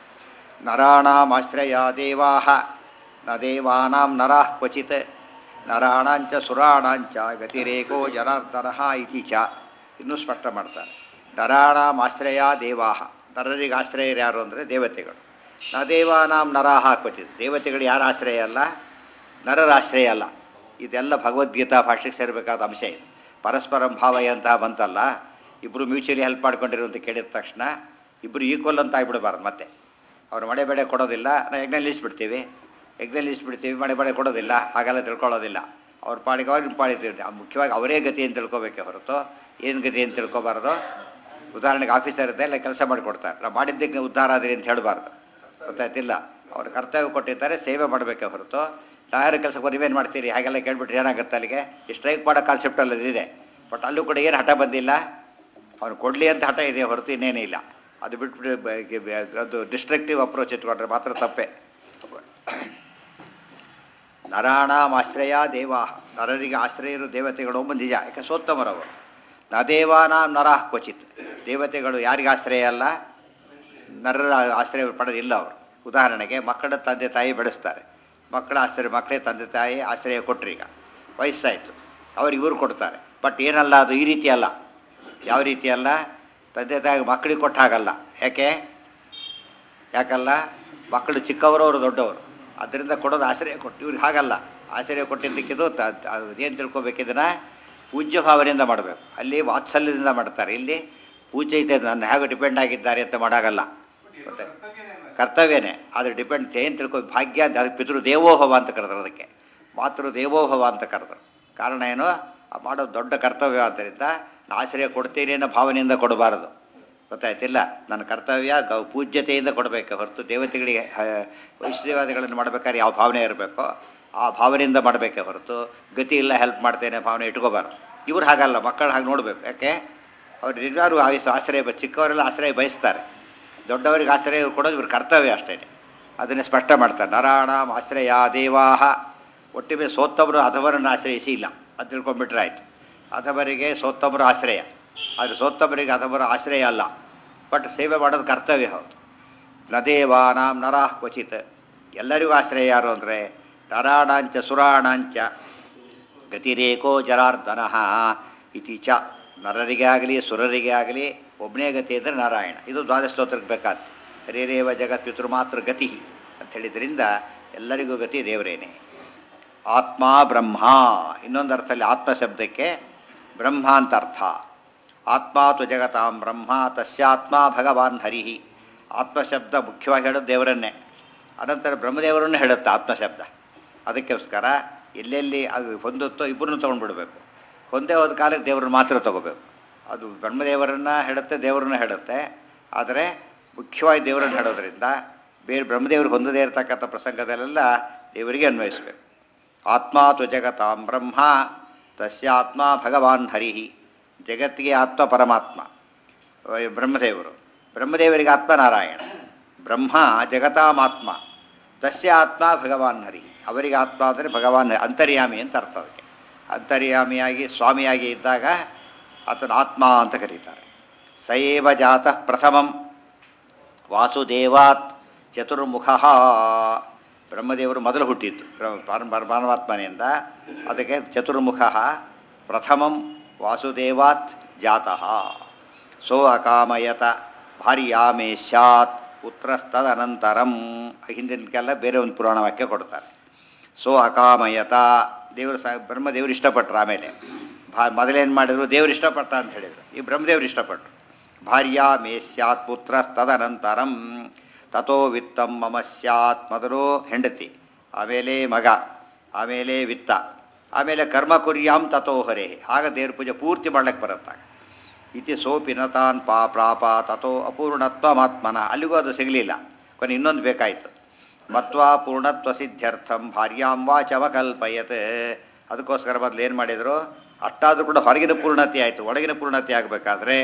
ನರಾಣಾಮಾಶ್ರಯ ದೇವಾ ನ ದೇವಾನಾಂ ನರಃ ಕ್ವಚಿತ್ ನರಾಣಾಂಚ ಸುರಾಣಾಂಚ ಗತಿರೇಕೋ ಜನಾರ್ದನ ಇತಿ ಚ ಇನ್ನೂ ಸ್ಪಷ್ಟ ಮಾಡ್ತಾರೆ ನರಾಣಾಮಾಶ್ರಯ ದೇವಾ ನರರಿಗೆ ಆಶ್ರಯ ಯಾರು ಅಂದರೆ ದೇವತೆಗಳು ನ ದೇವಾನಾಂ ನರಾಹ ಕ್ವಚಿತ್ ದೇವತೆಗಳು ಯಾರ ಆಶ್ರಯ ಅಲ್ಲ ನರರ ಆಶ್ರಯ ಅಲ್ಲ ಇದೆಲ್ಲ ಭಗವದ್ಗೀತಾ ಭಾಷೆಗೆ ಸೇರಬೇಕಾದ ಅಂಶ ಇದು ಪರಸ್ಪರಂ ಭಾವಯ ಅಂತ ಬಂತಲ್ಲ ಇಬ್ಬರು ಮ್ಯೂಚುವಲಿ ಹೆಲ್ಪ್ ಮಾಡ್ಕೊಂಡಿರುವಂತ ಕೇಳಿದ ತಕ್ಷಣ ಇಬ್ಬರು ಈಕ್ವಲ್ ಅಂತ ಆಗ್ಬಿಡಬಾರ್ದು ಮತ್ತೆ ಅವ್ರು ಮಳೆ ಬೆಳೆ ಕೊಡೋದಿಲ್ಲ ನಾವು ಯಜ್ಞ ನಿಲ್ಲಿಸ್ಬಿಡ್ತೀವಿ ಯಜ್ಞ ನಿಲ್ಲಿಸ್ಬಿಡ್ತೀವಿ ಮಳೆ ಬೆಳೆ ಕೊಡೋದಿಲ್ಲ ಹಾಗೆಲ್ಲ ತಿಳ್ಕೊಳ್ಳೋದಿಲ್ಲ ಅವ್ರ ಪಾಡಿಗೆ ಅವ್ರು ನಿಮ್ಮ ಪಾಡಿಗೆ ತಿಳ್ದು ಮುಖ್ಯವಾಗಿ ಅವರೇ ಗತಿ ಅಂತ ತಿಳ್ಕೊಬೇಕೆ ಹೊರತು ಏನು ಗತಿ ಅಂತ ತಿಳ್ಕೊಬಾರ್ದು ಉದಾಹರಣೆಗೆ ಆಫೀಸರ್ ಇರುತ್ತೆ ಎಲ್ಲ ಕೆಲಸ ಮಾಡಿಕೊಡ್ತಾರೆ ನಾವು ಮಾಡಿದ್ದಕ್ಕೆ ಉದ್ಧಾರ ಆದಿರಿ ಅಂತ ಹೇಳಬಾರ್ದು ಗೊತ್ತಾಯ್ತಿಲ್ಲ ಅವ್ರು ಕರ್ತವ್ಯ ಕೊಟ್ಟಿದ್ದಾರೆ ಸೇವೆ ಮಾಡಬೇಕೆ ಹೊರತು ತಾಯಾರು ಕೆಲಸಕ್ಕೆ ನೀವೇನು ಮಾಡ್ತೀರಿ ಹಾಗೆಲ್ಲ ಕೇಳ್ಬಿಟ್ರೆ ಏನಾಗುತ್ತೆ ಅಲ್ಲಿಗೆ ಈ ಸ್ಟ್ರೈಕ್ ಮಾಡೋ ಕಾನ್ಸೆಪ್ಟ್ ಅಲ್ಲಿ ಇದೆ ಬಟ್ ಅಲ್ಲೂ ಕೂಡ ಏನು ಹಠ ಬಂದಿಲ್ಲ ಅವ್ನು ಕೊಡಲಿ ಅಂತ ಹಠ ಇದೆ ಹೊರತು ಇನ್ನೇನೇ ಇಲ್ಲ ಅದು ಬಿಟ್ಬಿಟ್ಟು ಬ- ಗೆ- ಬ- ಅದು ಡಿಸ್ಟ್ರಕ್ಟಿವ್ ಅಪ್ರೋಚ್ ಇಟ್ಕೊಂಡ್ರೆ ಮಾತ್ರ ತಪ್ಪೆ ನರಾಣಾಮಾಶ್ರಯ ದೇವಾ ನರರಿಗೆ ಆಶ್ರಯರು ದೇವತೆಗಳು ಒಬ್ಬ ನಿಜ ಯಾಕೆ ಸೋತ್ತಮರವರು ನ ದೇವಾನಾಂ ನರಃ ಕ್ವಚಿತ್ ದೇವತೆಗಳು ಯಾರಿಗೆ ಆಶ್ರಯ ಅಲ್ಲ ನರರ ಆಶ್ರಯ ಪಡೆದಿಲ್ಲ ಅವರು ಉದಾಹರಣೆಗೆ ಮಕ್ಕಳ ತಂದೆ ತಾಯಿ ಬೆಳೆಸ್ತಾರೆ ಮಕ್ಕಳ ಆಶ್ರಯ ಮಕ್ಕಳೇ ತಂದೆ ತಾಯಿ ಆಶ್ರಯ ಕೊಟ್ಟರು ಈಗ ವಯಸ್ಸಾಯಿತು ಅವ್ರಿಗೆ ಇವರು ಕೊಡ್ತಾರೆ ಬಟ್ ಏನಲ್ಲ ಅದು ಈ ರೀತಿ ಅಲ್ಲ ಯಾವ ರೀತಿ ಅಲ್ಲ ತಂದೆ ತಾಯಿ ಮಕ್ಕಳಿಗೆ ಕೊಟ್ಟ ಹಾಗಲ್ಲ ಯಾಕೆ ಯಾಕಲ್ಲ ಮಕ್ಕಳು ಚಿಕ್ಕವರು ಅವರು ದೊಡ್ಡವರು ಅದರಿಂದ ಕೊಡೋದು ಆಶ್ರಯ ಕೊಟ್ಟು ಇವ್ರಿಗೆ ಹಾಗಲ್ಲ ಆಶ್ರಯ ಕೊಟ್ಟಿದ್ದಕ್ಕಿದು ಏನು ತಿಳ್ಕೊಬೇಕಿದನ್ನ ಪೂಜ್ಯ ಭಾವನೆಯಿಂದ ಮಾಡಬೇಕು ಅಲ್ಲಿ ವಾತ್ಸಲ್ಯದಿಂದ ಮಾಡ್ತಾರೆ ಇಲ್ಲಿ ಪೂಜೆ ಇದೆ ನನ್ನ ಹೇಗೆ ಡಿಪೆಂಡ್ ಆಗಿದ್ದಾರೆ ಅಂತ ಮಾಡೋಕ್ಕಲ್ಲ ಮತ್ತೆ ಕರ್ತವ್ಯನೇ ಆದರೆ ಡಿಪೆಂಡ್ ಏನು ತಿಳ್ಕೊ ಭಾಗ್ಯ ಅಂತ ಅದಕ್ಕೆ ಪಿತೃ ದೇವೋಭವ ಅಂತ ಕರೆದ್ರು ಅದಕ್ಕೆ ಮಾತೃ ದೇವೋಭವ ಅಂತ ಕರೆದ್ರು ಕಾರಣ ಏನು ಆ ಮಾಡೋದು ದೊಡ್ಡ ಕರ್ತವ್ಯ ಆದ್ದರಿಂದ ನಾನು ಆಶ್ರಯ ಕೊಡ್ತೀನಿ ಅನ್ನೋ ಭಾವನೆಯಿಂದ ಕೊಡಬಾರದು ಗೊತ್ತಾಯ್ತಿಲ್ಲ ನನ್ನ ಕರ್ತವ್ಯ ಗೌ ಪೂಜ್ಯತೆಯಿಂದ ಕೊಡಬೇಕು ಹೊರತು ದೇವತೆಗಳಿಗೆ ಹ- ವೈಷ್ಣವಾದಿಗಳನ್ನು ಮಾಡಬೇಕಾದ್ರೆ ಯಾವ ಭಾವನೆ ಇರಬೇಕೋ ಆ ಭಾವನೆಯಿಂದ ಮಾಡಬೇಕೆ ಹೊರತು ಗತಿ ಇಲ್ಲ ಹೆಲ್ಪ್ ಮಾಡ್ತೇನೆ ಭಾವನೆ ಇಟ್ಕೋಬಾರ್ದು ಇವ್ರು ಹಾಗಲ್ಲ ಮಕ್ಕಳು ಹಾಗೆ ನೋಡಬೇಕು ಯಾಕೆ ಅವ್ರು ನಿಜವಾರು ಆಯುಸ್ ಆಶ್ರಯ ಬ- ಚಿಕ್ಕವರೆಲ್ಲ ಆಶ್ರಯ ಬಯಸ್ತಾರೆ ದೊಡ್ಡವರಿಗೆ ಆಶ್ರಯ ಕೊಡೋದು ಇವ್ರ ಕರ್ತವ್ಯ ಅಷ್ಟೇ ಅದನ್ನೇ ಸ್ಪಷ್ಟ ಮಾಡ್ತಾರೆ ನರಾಣ ಆಶ್ರಯ ದೇವಾಹ ಒಟ್ಟಿಗೆ ಸೋತ್ತವರು ಅಧವರನ್ನು ಆಶ್ರಯಿಸಿ ಇಲ್ಲ ಅದು ತಿಳ್ಕೊಂಡ್ಬಿಟ್ರೆ ಆಯ್ತು ಅಧವರಿಗೆ ಸೋತ್ತಮರ ಆಶ್ರಯ ಆದರೆ ಸೋತ್ತಮರಿಗೆ ಅಧವರ ಆಶ್ರಯ ಅಲ್ಲ ಬಟ್ ಸೇವೆ ಮಾಡೋದು ಕರ್ತವ್ಯ ಹೌದು ನ ದೇವಾನಾಂ ನರಃ ಕ್ವಚಿತ್ ಎಲ್ಲರಿಗೂ ಆಶ್ರಯ ಯಾರು ಅಂದರೆ ನರಾಣಾಂಚ ಸುರಾಣಾಂಚ ಗತಿರೇಕೋ ಜನಾರ್ದನ ಇತಿ ಚ ನರರಿಗೆ ಆಗಲಿ ಸುರರಿಗೆ ಆಗಲಿ ಒಬ್ಬನೇ ಗತಿ ಅಂದರೆ ನಾರಾಯಣ ಇದು ದ್ವಾದಶ ಸ್ತೋತ್ರಕ್ಕೆ ಬೇಕಾದ್ದು ಹರಿರೇವ ಜಗತ್ ಪಿತೃಮಾತೃ ಗತಿ ಅಂತ ಹೇಳಿದ್ರಿಂದ ಎಲ್ಲರಿಗೂ ಗತಿ ದೇವರೇನೆ ಆತ್ಮ ಬ್ರಹ್ಮ ಇನ್ನೊಂದು ಅರ್ಥದಲ್ಲಿ ಆತ್ಮ ಶಬ್ದಕ್ಕೆ ಬ್ರಹ್ಮ ಅಂತ ಅರ್ಥ ಆತ್ಮ ತು ಜಗತಾಂ ಬ್ರಹ್ಮ ತಸ್ಯಾತ್ಮ ಭಗವಾನ್ ಹರಿಹಿ ಆತ್ಮಶಬ್ದ ಮುಖ್ಯವಾಗಿ ಹೇಳೋದು ದೇವರನ್ನೇ ಅನಂತರ ಬ್ರಹ್ಮದೇವರನ್ನು ಹೇಳುತ್ತೆ ಆತ್ಮಶಬ್ದ ಅದಕ್ಕೋಸ್ಕರ ಎಲ್ಲೆಲ್ಲಿ ಅದು ಹೊಂದುತ್ತೋ ಇಬ್ಬರನ್ನು ತೊಗೊಂಡ್ಬಿಡ್ಬೇಕು ಹೊಂದೇ ಹೋದ ಕಾಲಕ್ಕೆ ದೇವ್ರನ್ನ ಮಾತ್ರ ತಗೋಬೇಕು ಅದು ಬ್ರಹ್ಮದೇವರನ್ನು ಹೇಳುತ್ತೆ ದೇವರನ್ನು ಹೇಳುತ್ತೆ ಆದರೆ ಮುಖ್ಯವಾಗಿ ದೇವರನ್ನು ಹೇಳೋದ್ರಿಂದ ಬೇರೆ ಬ್ರಹ್ಮದೇವರು ಹೊಂದದೇ ಇರತಕ್ಕಂಥ ಪ್ರಸಂಗದಲ್ಲೆಲ್ಲ ದೇವರಿಗೆ ಅನ್ವಯಿಸಬೇಕು ಆತ್ಮ ತು ಜಗತಾಂ ಬ್ರಹ್ಮ ತಸ್ಯಾತ್ಮ ಭಗವಾನ್ ಹರಿಹಿ ಜಗತ್ತಿಗೆ ಆತ್ಮ ಪರಮಾತ್ಮ ಅಹ್ ಬ್ರಹ್ಮದೇವರು ಬ್ರಹ್ಮದೇವರಿಗೆ ಆತ್ಮ ನಾರಾಯಣ ಬ್ರಹ್ಮ ಜಗತಾಮಾತ್ಮ ತಸ್ಯ ಆತ್ಮ ಭಗವಾನ್ ಹರಿ ಅವರಿಗೆ ಆತ್ಮ ಅಂದರೆ ಭಗವಾನ್ ಅಂತರ್ಯಾಮಿ ಅಂತ ಅರ್ಥ ಅದಕ್ಕೆ ಅಂತರ್ಯಾಮಿಯಾಗಿ ಸ್ವಾಮಿಯಾಗಿ ಇದ್ದಾಗ ಆತನ ಆತ್ಮ ಅಂತ ಕರೀತಾರೆ ಸಯೇವ ಜಾತಃ ಪ್ರಥಮಂ ವಾಸುದೇವಾತ್ ಚತುರ್ಮುಖ ಬ್ರಹ್ಮದೇವರು ಮೊದಲು ಹುಟ್ಟಿದ್ದು ಬ್ರ- ಪರ- ಪರ- ಪರಮಾತ್ಮನಿಂದ ಅದಕ್ಕೆ ಚತುರ್ಮುಖ ಪ್ರಥಮಂ ವಾಸುದೇವಾತ್ ಜಾತಃ ಸೋ ಅಕಾಮಯತ ಭಾರ್ಯಾಮೇ ಸ್ಯಾತ್ ಪುತ್ರಸ್ತದನಂತರಂ ಹಿಂದಿನಕ್ಕೆಲ್ಲ ಬೇರೆ ಒಂದು ಪುರಾಣ ವಾಕ್ಯ ಕೊಡ್ತಾರೆ ಸೋ ಅಕಾಮಯತ ದೇವರು ಸ ಬ್ರಹ್ಮದೇವರು ಇಷ್ಟಪಟ್ಟರು ಆಮೇಲೆ ಭಾ ಮೊದಲೇನು ಮಾಡಿದ್ರು ದೇವರು ಇಷ್ಟಪಟ್ಟ ಅಂತ ಹೇಳಿದರು ಈ ಬ್ರಹ್ಮದೇವರು ಇಷ್ಟಪಟ್ಟರು ಭಾರ್ಯಾ ಮೇ ಸ್ಯಾತ್ ಪುತ್ರ ತದನಂತರಂ ತಥೋ ವಿತ್ತಂ ಮಮ ಸ್ಯಾತ್ ಮೊದಲು ಹೆಂಡತಿ ಆಮೇಲೆ ಮಗ ಆಮೇಲೆ ವಿತ್ತ ಆಮೇಲೆ ಕರ್ಮ ಕುರ್ಯಾಂ ತಥೋ ಹರೇ ಆಗ ದೇವ್ರ ಪೂಜೆ ಪೂರ್ತಿ ಮಾಡ್ಲಿಕ್ಕೆ ಬರುತ್ತಾಗ ಇತಿ ಸೋಪಿನತಾನ್ ಪಾ ಪ್ರಾಪ ತಥೋ ಅಪೂರ್ಣತ್ವಮಾತ್ಮನ ಅಲ್ಲಿಗೂ ಅದು ಸಿಗಲಿಲ್ಲ ಕೊನೆ ಇನ್ನೊಂದು ಬೇಕಾಯಿತು ಮತ್ವಾ ಪೂರ್ಣತ್ವ ಸಿದ್ಧ್ಯರ್ಥಂ ಭಾರ್ಯಾಂ ವಾಚವಕಲ್ಪಯತ್ ಅದಕ್ಕೋಸ್ಕರ ಮೊದಲು ಏನು ಮಾಡಿದರು ಅಷ್ಟಾದರೂ ಕೂಡ ಹೊರಗಿನ ಪೂರ್ಣತೆ ಆಯಿತು ಒಳಗಿನ ಪೂರ್ಣತೆ ಆಗಬೇಕಾದ್ರೆ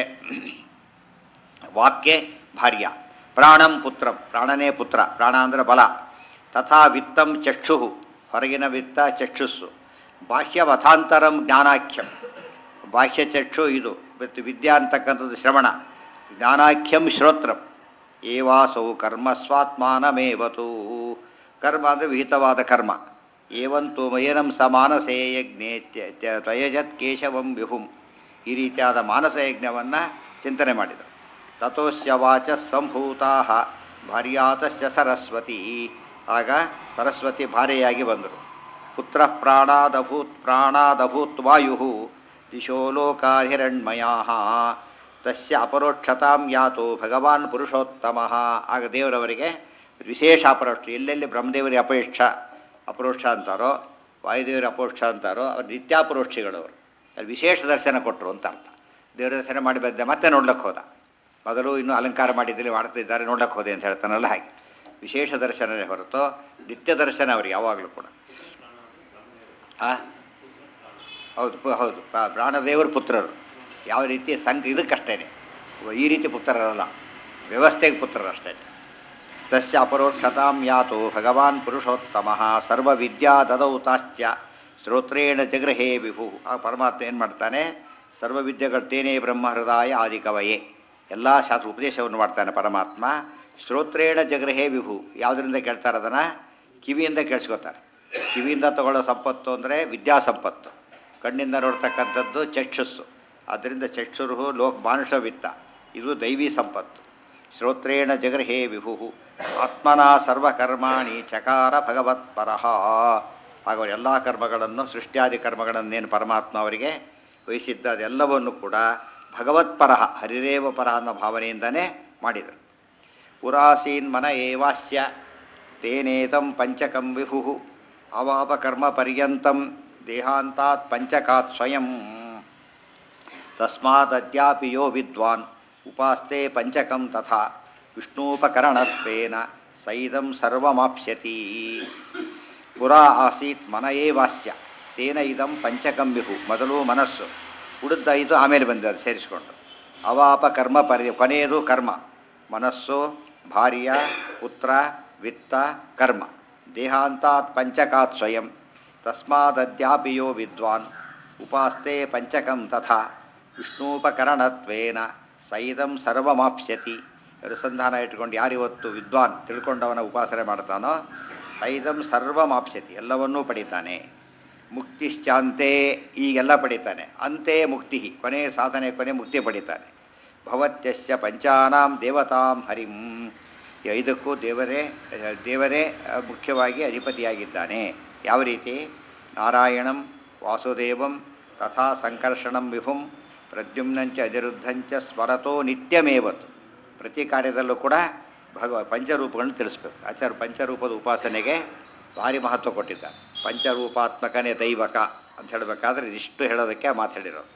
ವಾಕ್ಯೆ ಭಾರ್ಯ ಪ್ರಾಣಂ ಪುತ್ರಂ ಪ್ರಾಣನೇ ಪುತ್ರ ಪ್ರಾಣ ಅಂದರೆ ಬಲ ತಥಾ ವಿತ್ತಂ ಚಕ್ಷು ಹೊರಗಿನ ವಿತ್ತ ಚಕ್ಷುಸ್ಸು ಬಾಹ್ಯವಥಾಂತರಂ ಜ್ಞಾನಾಖ್ಯಂ ಬಾಹ್ಯ ಚಕ್ಷು ಇದು ಮತ್ತು ವಿದ್ಯಾ ಅಂತಕ್ಕಂಥದ್ದು ಶ್ರವಣ ಜ್ಞಾನಾಖ್ಯಂ ಶ್ರೋತ್ರಂ ಏವಾಸೌ ಕರ್ಮ ಸ್ವಾತ್ಮಾನಮೇವತು ಕರ್ಮ ಅಂದರೆ ವಿಹಿತವಾದ ಕರ್ಮ ಏವಂತು ಮಯನಂ ಸ ಮಾನಸೇ ಯಜ್ಞೆ ತ್ಯ- ತ್ಯ- ತ್ವಯಜತ್ ಕೇಶವಂ ವಿಹುಂ ಈ ರೀತಿಯಾದ ಮಾನಸ ಯಜ್ಞವನ್ನು ಚಿಂತನೆ ಮಾಡಿದರು ತಥೋಸ್ಯ ವಾಚ ಸಂಭೂತಾ ಭಾರ್ಯಾತಸ್ಯ ಸರಸ್ವತಿ ಆಗ ಸರಸ್ವತಿ ಭಾರ್ಯೆಯಾಗಿ ಬಂದರು ಪುತ್ರ ಪ್ರಾಣಾದಭೂತ್ ಪ್ರಾಣಾದಭೂತ್ ವಾಯು ದಿಶೋ ಲೋಕಾಹಿರಣ್ಮಯಾ ತಸ್ಯ ಅಪರೋಕ್ಷತಾಂ ಯಾತೋ ಭಗವಾನ್ ಪುರುಷೋತ್ತಮ ಆಗ ದೇವರವರಿಗೆ ವಿಶೇಷ ಅಪರೋಕ್ಷ ಎಲ್ಲೆಲ್ಲಿ ಬ್ರಹ್ಮದೇವರಿಗೆ ಅಪೇಕ್ಷ ಅಪರೋಕ್ಷ ಅಂತಾರೋ ವಾಯುದೇವರ ಅಪರೋಕ್ಷ ಅಂತಾರೋ ಅವ್ರು ನಿತ್ಯಾಪರೋಕ್ಷಿಗಳವರು ಅಲ್ಲಿ ವಿಶೇಷ ದರ್ಶನ ಕೊಟ್ಟರು ಅಂತ ಅರ್ಥ ದೇವರ ದರ್ಶನ ಮಾಡಿ ಬಂದೆ ಮತ್ತೆ ನೋಡ್ಲಿಕ್ಕೆ ಹೋದ ಮೊದಲು ಇನ್ನೂ ಅಲಂಕಾರ ಮಾಡಿದ್ದಲ್ಲಿ ಮಾಡ್ತಿದ್ದಾರೆ ನೋಡ್ಲಿಕ್ಕೆ ಹೋದೆ ಅಂತ ಹೇಳ್ತಾನಲ್ಲ ಹಾಗೆ ವಿಶೇಷ ದರ್ಶನವೇ ಹೊರತು ನಿತ್ಯ ದರ್ಶನ ಅವ್ರಿಗೆ ಯಾವಾಗಲೂ ಕೂಡ ಆ ಹೌದು ಪು- ಹೌದು ಪ್ರ- ಪ್ರಾಣದೇವರ ಪುತ್ರರು ಯಾವ ರೀತಿ ಸಂಘ ಇದಕ್ಕಷ್ಟೇ ಈ ರೀತಿ ಪುತ್ರರಲ್ಲ ವ್ಯವಸ್ಥೆಗೆ ಪುತ್ರರು ಅಷ್ಟೇ ತಸ್ಯ ಅಪರೋಕ್ಷತಾಂ ಯಾತೋ ಭಗವಾನ್ ಪುರುಷೋತ್ತಮ ಸರ್ವವಿದ್ಯಾ ದದೌ ತಾಶ್ಚ ಶ್ರೋತ್ರೇಣ ಜಗೃಹೇ ವಿಭು ಆ ಪರಮಾತ್ಮ ಏನು ಮಾಡ್ತಾನೆ ಸರ್ವವಿದ್ಯೆಗಳು ತೇನೇ ಬ್ರಹ್ಮ ಹೃದಯ ಆದಿಕವಯೇ ಎಲ್ಲ ಶಾಸ್ತ್ರ ಉಪದೇಶವನ್ನು ಮಾಡ್ತಾನೆ ಪರಮಾತ್ಮ ಶ್ರೋತ್ರೇಣ ಜಗೃಹೇ ವಿಭು ಯಾವುದರಿಂದ ಕೇಳ್ತಾರೆ ಅದನ್ನು ಕಿವಿಯಿಂದ ಕೇಳಿಸ್ಕೋತಾರೆ ಕಿವಿಯಿಂದ ತಗೊಳ್ಳೋ ಸಂಪತ್ತು ಅಂದರೆ ವಿದ್ಯಾ ಸಂಪತ್ತು ಕಣ್ಣಿಂದ ನೋಡ್ತಕ್ಕಂಥದ್ದು ಚಕ್ಷುಸ್ಸು ಆದ್ದರಿಂದ ಚಕ್ಷುರು ಲೋಕ ಮಾನುಷ ವಿತ್ತ ಇದು ದೈವಿ ಸಂಪತ್ತು ಶ್ರೋತ್ರೇಣ ಜಗರ್ಹೇ ವಿಭು ಆತ್ಮನ ಸರ್ವಕರ್ಮಾಣಿ ಚಕಾರ ಭಗವತ್ಪರಃ ಹಾಗೂ ಎಲ್ಲ ಕರ್ಮಗಳನ್ನು ಸೃಷ್ಟ್ಯಾದಿ ಕರ್ಮಗಳನ್ನೇನು ಪರಮಾತ್ಮ ಅವರಿಗೆ ವಹಿಸಿದ್ದ ಅದೆಲ್ಲವನ್ನು ಕೂಡ ಭಗವತ್ಪರಃ ಹರಿದೇವ ಪರಃ ಅನ್ನೋ ಭಾವನೆಯಿಂದನೇ ಮಾಡಿದರು ಪುರಾಸೀನ್ ಮನ ಏವಾಸ್ಯ ತೇನೇತಂ ಪಂಚಕಂ ವಿಭು ಅವಾಪಕರ್ಮ ಪರ್ಯಂತಂ ದೇಹಾಂತಾತ್ ಪಂಚಕಾತ್ ಸ್ವಯಂ ತಸ್ಮಾದದ್ಯಾಪಿ ಯೋ ವಿದ್ವಾನ್ ಉಪಾಸ್ತೆ ಪಂಚಕಂ ತಥಾ ವಿಷ್ಣೂಪಕರಣತ್ವೇನ ಸೈದಂ ಸರ್ವಮಾಪ್ಸ್ಯತಿ ಪುರಾ ಆಸೀತ್ ಮನ ಏವಾಸ್ಯ ತೇನ ಇದಂ ಪಂಚಕಂ ವಿಹು ಮೊದಲು ಮನಸ್ಸು ಉಳಿದ ಐದು ಆಮೇಲೆ ಬಂದಿದೆ ಅದು ಸೇರಿಸಿಕೊಂಡು ಅವಾಪ ಕರ್ಮ ಪರಿ ಕೊನೆಯದು ಕರ್ಮ ಮನಸ್ಸು ಭಾರ್ಯ ಪುತ್ರ ವಿತ್ತ ಕರ್ಮ ದೇಹಾಂತಾತ್ ಪಂಚಕಾತ್ ಸ್ವಯಂ ತಸ್ಮಾದದ್ಯಾಪಿ ಯೋ ವಿದ್ವಾನ್ ಉಪಾಸ್ತೆ ಪಂಚಕಂ ತಥಾ ವಿಷ್ಣೂಪಕರಣತ್ವೇನ ಸೈದಂ ಸರ್ವಮಾಪ್ಸ್ಯತಿ ಅನುಸಂಧಾನ ಇಟ್ಕೊಂಡು ಯಾರಿವತ್ತು ವಿದ್ವಾನ್ ತಿಳ್ಕೊಂಡವನ ಉಪಾಸನೆ ಮಾಡ್ತಾನೋ ಸೈದಂ ಸರ್ವಮಾಪ್ಸ್ಯತಿ ಎಲ್ಲವನ್ನೂ ಪಡಿತಾನೆ ಮುಕ್ತಿಶ್ಚಾಂತೆ ಈಗೆಲ್ಲ ಪಡಿತಾನೆ ಅಂತೆ ಮುಕ್ತಿ ಕೊನೆ ಸಾಧನೆ ಕೊನೆ ಮುಕ್ತಿ ಪಡಿತಾನೆ ಭವತ್ಯಸ್ಯ ಪಂಚಾನಾಂ ದೇವತಾಂ ಹರಿಂ ಈ ಐದಕ್ಕೂ ದೇವರೇ ದೇವರೇ ಆ, ಮುಖ್ಯವಾಗಿ ಅಧಿಪತಿಯಾಗಿದ್ದಾನೆ ಯಾವ ರೀತಿ ನಾರಾಯಣಂ ವಾಸುದೇವಂ ತಥಾ ಸಂಕರ್ಷಣಂ ವಿಭುಂ ಪ್ರದ್ಯುಮ್ನಂಚ ಅನಿರುದ್ಧಂಚ ಸ್ವರತೋ ನಿತ್ಯಮೇವತ್ತು ಪ್ರತಿ ಕಾರ್ಯದಲ್ಲೂ ಕೂಡ ಭಗವ ಪಂಚರೂಪಗಳನ್ನು ತಿಳಿಸ್ಬೇಕು ಆಚಾರ್ಯ ಪಂಚರೂಪದ ಉಪಾಸನೆಗೆ ಭಾರಿ ಮಹತ್ವ ಕೊಟ್ಟಿದ್ದಾರೆ ಪಂಚರೂಪಾತ್ಮಕನೇ ದೈವಕ ಅಂತ ಹೇಳಬೇಕಾದ್ರೆ ಇದಿಷ್ಟು ಹೇಳೋದಕ್ಕೆ ಆ ಮಾತು ಹೇಳಿರೋದು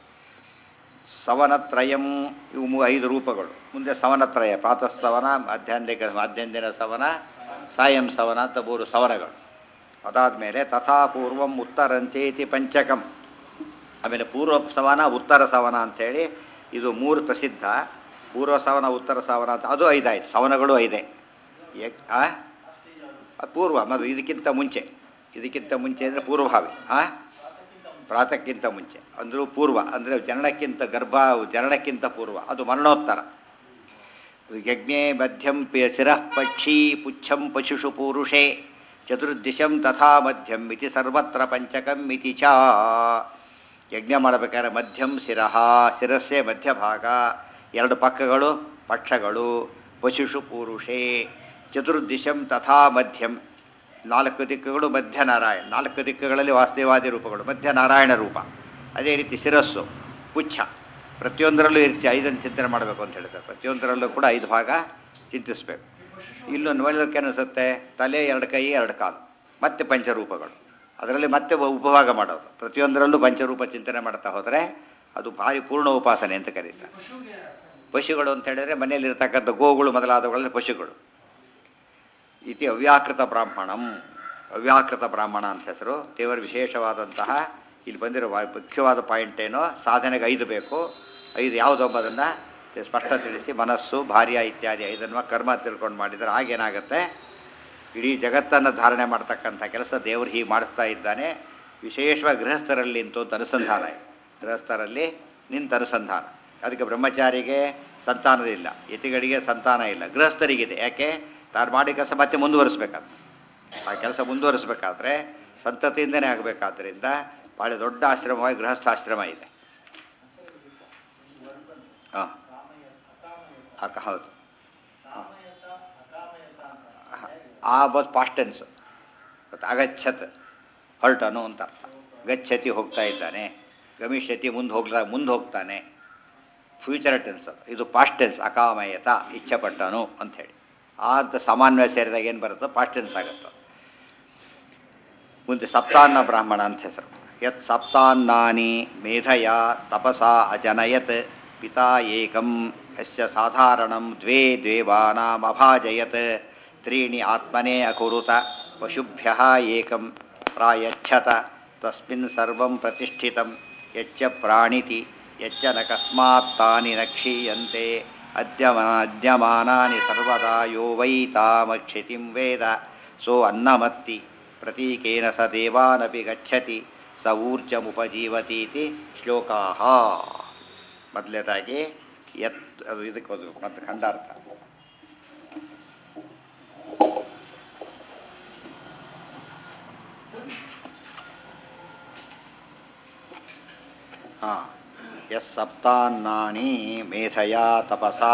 ಸವನತ್ರಯಂ ಇವು ಮೂ- ಐದು ರೂಪಗಳು ಮುಂದೆ ಸವನತ್ರಯ ಪ್ರಾತಃ ಸವನ ಮಧ್ಯಾಹ್ನ ಮಧ್ಯಾಹ್ನ ಸವನ ಸಾಯಂ ಸವನ ಅಂತ ಮೂರು ಸವನಗಳು ಅದಾದಮೇಲೆ ತಥಾ ಪೂರ್ವಂ ಉತ್ತರಂಚೇತಿ ಪಂಚಕಂ ಆಮೇಲೆ ಪೂರ್ವ ಸವನ ಉತ್ತರ ಸವನ ಅಂಥೇಳಿ ಇದು ಮೂರು ಪ್ರಸಿದ್ಧ ಪೂರ್ವ ಸವನ ಉತ್ತರ ಸವನ ಅಂತ ಅದು ಐದಾಯ್ತು ಸವನಗಳು ಐದೇ ಏಕ್ ಆ ಅದು ಪೂರ್ವ ಮೊದಲು ಇದಕ್ಕಿಂತ ಮುಂಚೆ ಇದಕ್ಕಿಂತ ಮುಂಚೆ ಅಂದರೆ ಪೂರ್ವಭಾವಿ ಆ ಪ್ರಾತಕ್ಕಿಂತ ಮುಂಚೆ ಅಂದರೂ ಪೂರ್ವ ಅಂದರೆ ಜನನಕ್ಕಿಂತ ಗರ್ಭ ಜನನಕ್ಕಿಂತ ಪೂರ್ವ ಅದು ಮರಣೋತ್ತರ ಯಜ್ಞೆ ಮಧ್ಯಂ ಪಿ- ಶಿರಃ ಪಕ್ಷಿ ಪುಚ್ಛಂ ಪಶುಷು ಪೂರುಷೇ ಚತುರ್ದಿಶಂ ತಥಾ ಮಧ್ಯಂ ಇತಿ ಸರ್ವತ್ರ ಪಂಚಕಂ ಇತಿ ಚ ಯಜ್ಞ ಮಾಡಬೇಕಾದ್ರೆ ಮಧ್ಯಂ ಶಿರಃ ಶಿರಸ್ಸೇ ಮಧ್ಯಭಾಗ ಎರಡು ಪಕ್ಕಗಳು ಪಕ್ಷಗಳು ಪಶುಷು ಪೂರುಷೇ ಚತುರ್ದಿಶಂ ತಥಾ ಮಧ್ಯಂ ನಾಲ್ಕು ದಿಕ್ಕುಗಳು ಮಧ್ಯ ನಾರಾಯಣ ನಾಲ್ಕು ದಿಕ್ಕುಗಳಲ್ಲಿ ವಾಸುದೇವಾದಿ ರೂಪಗಳು ಮಧ್ಯ ನಾರಾಯಣ ರೂಪ ಅದೇ ರೀತಿ ಶಿರಸ್ಸು ಪುಚ್ಛ ಪ್ರತಿಯೊಂದರಲ್ಲೂ ಈ ರೀತಿ ಐದನ್ನು ಚಿಂತನೆ ಮಾಡಬೇಕು ಅಂತ ಹೇಳ್ತಾರೆ ಪ್ರತಿಯೊಂದರಲ್ಲೂ ಕೂಡ ಐದು ಭಾಗ ಚಿಂತಿಸಬೇಕು ಇಲ್ಲೂ ನೋಡೋದಕ್ಕೆ ಅನಿಸುತ್ತೆ ತಲೆ ಎರಡು ಕೈ ಎರಡು ಕಾಲು ಮತ್ತೆ ಪಂಚರೂಪಗಳು ಅದರಲ್ಲಿ ಮತ್ತೆ ಉಪ- ಉಪಭಾಗ ಮಾಡೋದು ಪ್ರತಿಯೊಂದರಲ್ಲೂ ಪಂಚರೂಪ ಚಿಂತನೆ ಮಾಡ್ತಾ ಹೋದರೆ ಅದು ಭಾರಿ ಪೂರ್ಣ ಉಪಾಸನೆ ಅಂತ ಕರೀತಾರೆ ಪಶುಗಳು ಅಂತ ಹೇಳಿದರೆ ಮನೆಯಲ್ಲಿರ್ತಕ್ಕಂಥ ಗೋಗಳು ಮೊದಲಾದವುಗಳಲ್ಲಿ ಪಶುಗಳು ಇತಿ ಅವ್ಯಾಕೃತ ಬ್ರಾಹ್ಮಣಂ ಅವ್ಯಾಕೃತ ಬ್ರಾಹ್ಮಣ ಅಂತ ಹೆಸರು ದೇವರ ವಿಶೇಷವಾದಂತಹ ಇಲ್ಲಿ ಬಂದಿರೋ ವಾ- ಮುಖ್ಯವಾದ ಪಾಯಿಂಟ್ ಏನೋ ಸಾಧನೆಗೆ ಐದು ಬೇಕು ಐದು ಯಾವುದೊಬ್ಬದನ್ನು ಸ್ಪಷ್ಟ ತಿಳಿಸಿ ಮನಸ್ಸು ಭಾರ್ಯ ಇತ್ಯಾದಿ ಐದನ್ನು ಕರ್ಮ ತಿಳ್ಕೊಂಡು ಮಾಡಿದರೆ ಆಗೇನಾಗುತ್ತೆ ಇಡೀ ಜಗತ್ತನ್ನು ಧಾರಣೆ ಮಾಡ್ತಕ್ಕಂಥ ಕೆಲಸ ದೇವರು ಹೀಗೆ ಮಾಡಿಸ್ತಾ ಇದ್ದಾನೆ ವಿಶೇಷವಾಗಿ ಗೃಹಸ್ಥರಲ್ಲಿ ನಿಂತು ಅಂತ ಅನುಸಂಧಾನ ಇದೆ ಗೃಹಸ್ಥರಲ್ಲಿ ನಿಂತ ಅನುಸಂಧಾನ ಅದಕ್ಕೆ ಬ್ರಹ್ಮಚಾರಿಗೆ ಸಂತಾನದಿಲ್ಲ ಯತಿಗಳಿಗೆ ಸಂತಾನ ಇಲ್ಲ ಗೃಹಸ್ಥರಿಗಿದೆ ಯಾಕೆ ತಾನು ಮಾಡಿ ಕೆಲಸ ಮತ್ತೆ ಮುಂದುವರಿಸ್ಬೇಕಾದ್ರೆ ಆ ಕೆಲಸ ಮುಂದುವರಿಸ್ಬೇಕಾದ್ರೆ ಸಂತತಿಯಿಂದನೇ ಆಗಬೇಕಾದ್ರಿಂದ ಭಾಳ ದೊಡ್ಡ ಆಶ್ರಮವಾಗಿ ಗೃಹಸ್ಥಾಶ್ರಮ ಇದೆ ಹಾಂ ಅಕ್ಕ ಹೌದು ಆ ಬತ್ ಪಾಸ್ಟೆನ್ಸ್ ಮತ್ತು ಅಗಚ್ಚತ್ ಹೊರಟನು ಅಂತ ಅರ್ಥ ಗಚ್ಚತಿ ಹೋಗ್ತಾ ಇದ್ದಾನೆ ಗಮಿಷ್ಯತಿ ಮುಂದೆ ಹೋಗ್ತಾ ಮುಂದೆ ಹೋಗ್ತಾನೆ ಫ್ಯೂಚರ್ ಟೆನ್ಸ್ ಅದು ಇದು ಪಾಸ್ಟ್ ಟೆನ್ಸ್ ಅಕಾಮಯತ ಇಚ್ಛೆಪಟ್ಟನು ಅಂಥೇಳಿ ಆ ಅಂತ ಸಾಮಾನ್ಯ ಸೇರಿದಾಗ ಏನು ಬರುತ್ತೋ ಪಾಸ್ಟ್ ಟೆನ್ಸ್ ಆಗುತ್ತೆ ಮುಂದೆ ಸಪ್ತಾನ್ನ ಬ್ರಾಹ್ಮಣ ಅಂತ ಹೆಸರು ಯತ್ ಸಪ್ತಾನ್ನಾನಿ ಮೇಧಯ ತಪಸ ಅಜನಯತ್ ಪಿತಾ ಏಕಂ ಯಸ್ಯ ಸಾಧಾರಣಂ ದ್ವೇ ದ್ವೇವಾನಾಮಭಾಜಯತ್ ತ್ರೀಣಿ ಆತ್ಮನೇ ಅಕುರುತ ಪಶುಭ್ಯ ಏಕಂ ಪ್ರಾಯಚ್ಛತ ತಸ್ಮಿನ್ ಸರ್ವಂ ಪ್ರತಿಷ್ಠಿತಂ ಯಚ್ಚ ಪ್ರಾಣಿತಿ ಯಚ್ಚ ನ ಕಸ್ಮಾತ್ ತಾನಿ ನ ಕ್ಷೀಯಂತೆ ಅದ್ಯಮ ಅದ್ಯಮಾನಾನಿ ಸರ್ವದಾ ಯೋ ವೈ ತಾಮಕ್ಷಿತಿಂ ವೇದ ಸೋ ಅನ್ನಮತ್ತಿ ಪ್ರತೀಕೇನ ಸ ದೇವಾನಪಿ ಗಚ್ಚತಿ ಸ ಊರ್ಜಮುಪಜೀವತೀತಿ ಶ್ಲೋಕಾ ಮೊದಲನೇದಾಗಿ ಯತ್ ಅದು ಇದಕ್ಕೆ ಹೋದ್ಬೇಕು ಮತ್ತು ಖಂಡಾರ್ಥ ಹಾಂ ಎಸ್ ಸಪ್ತಾನ್ನಾನಿ ಮೇಧಯ ತಪಸಾ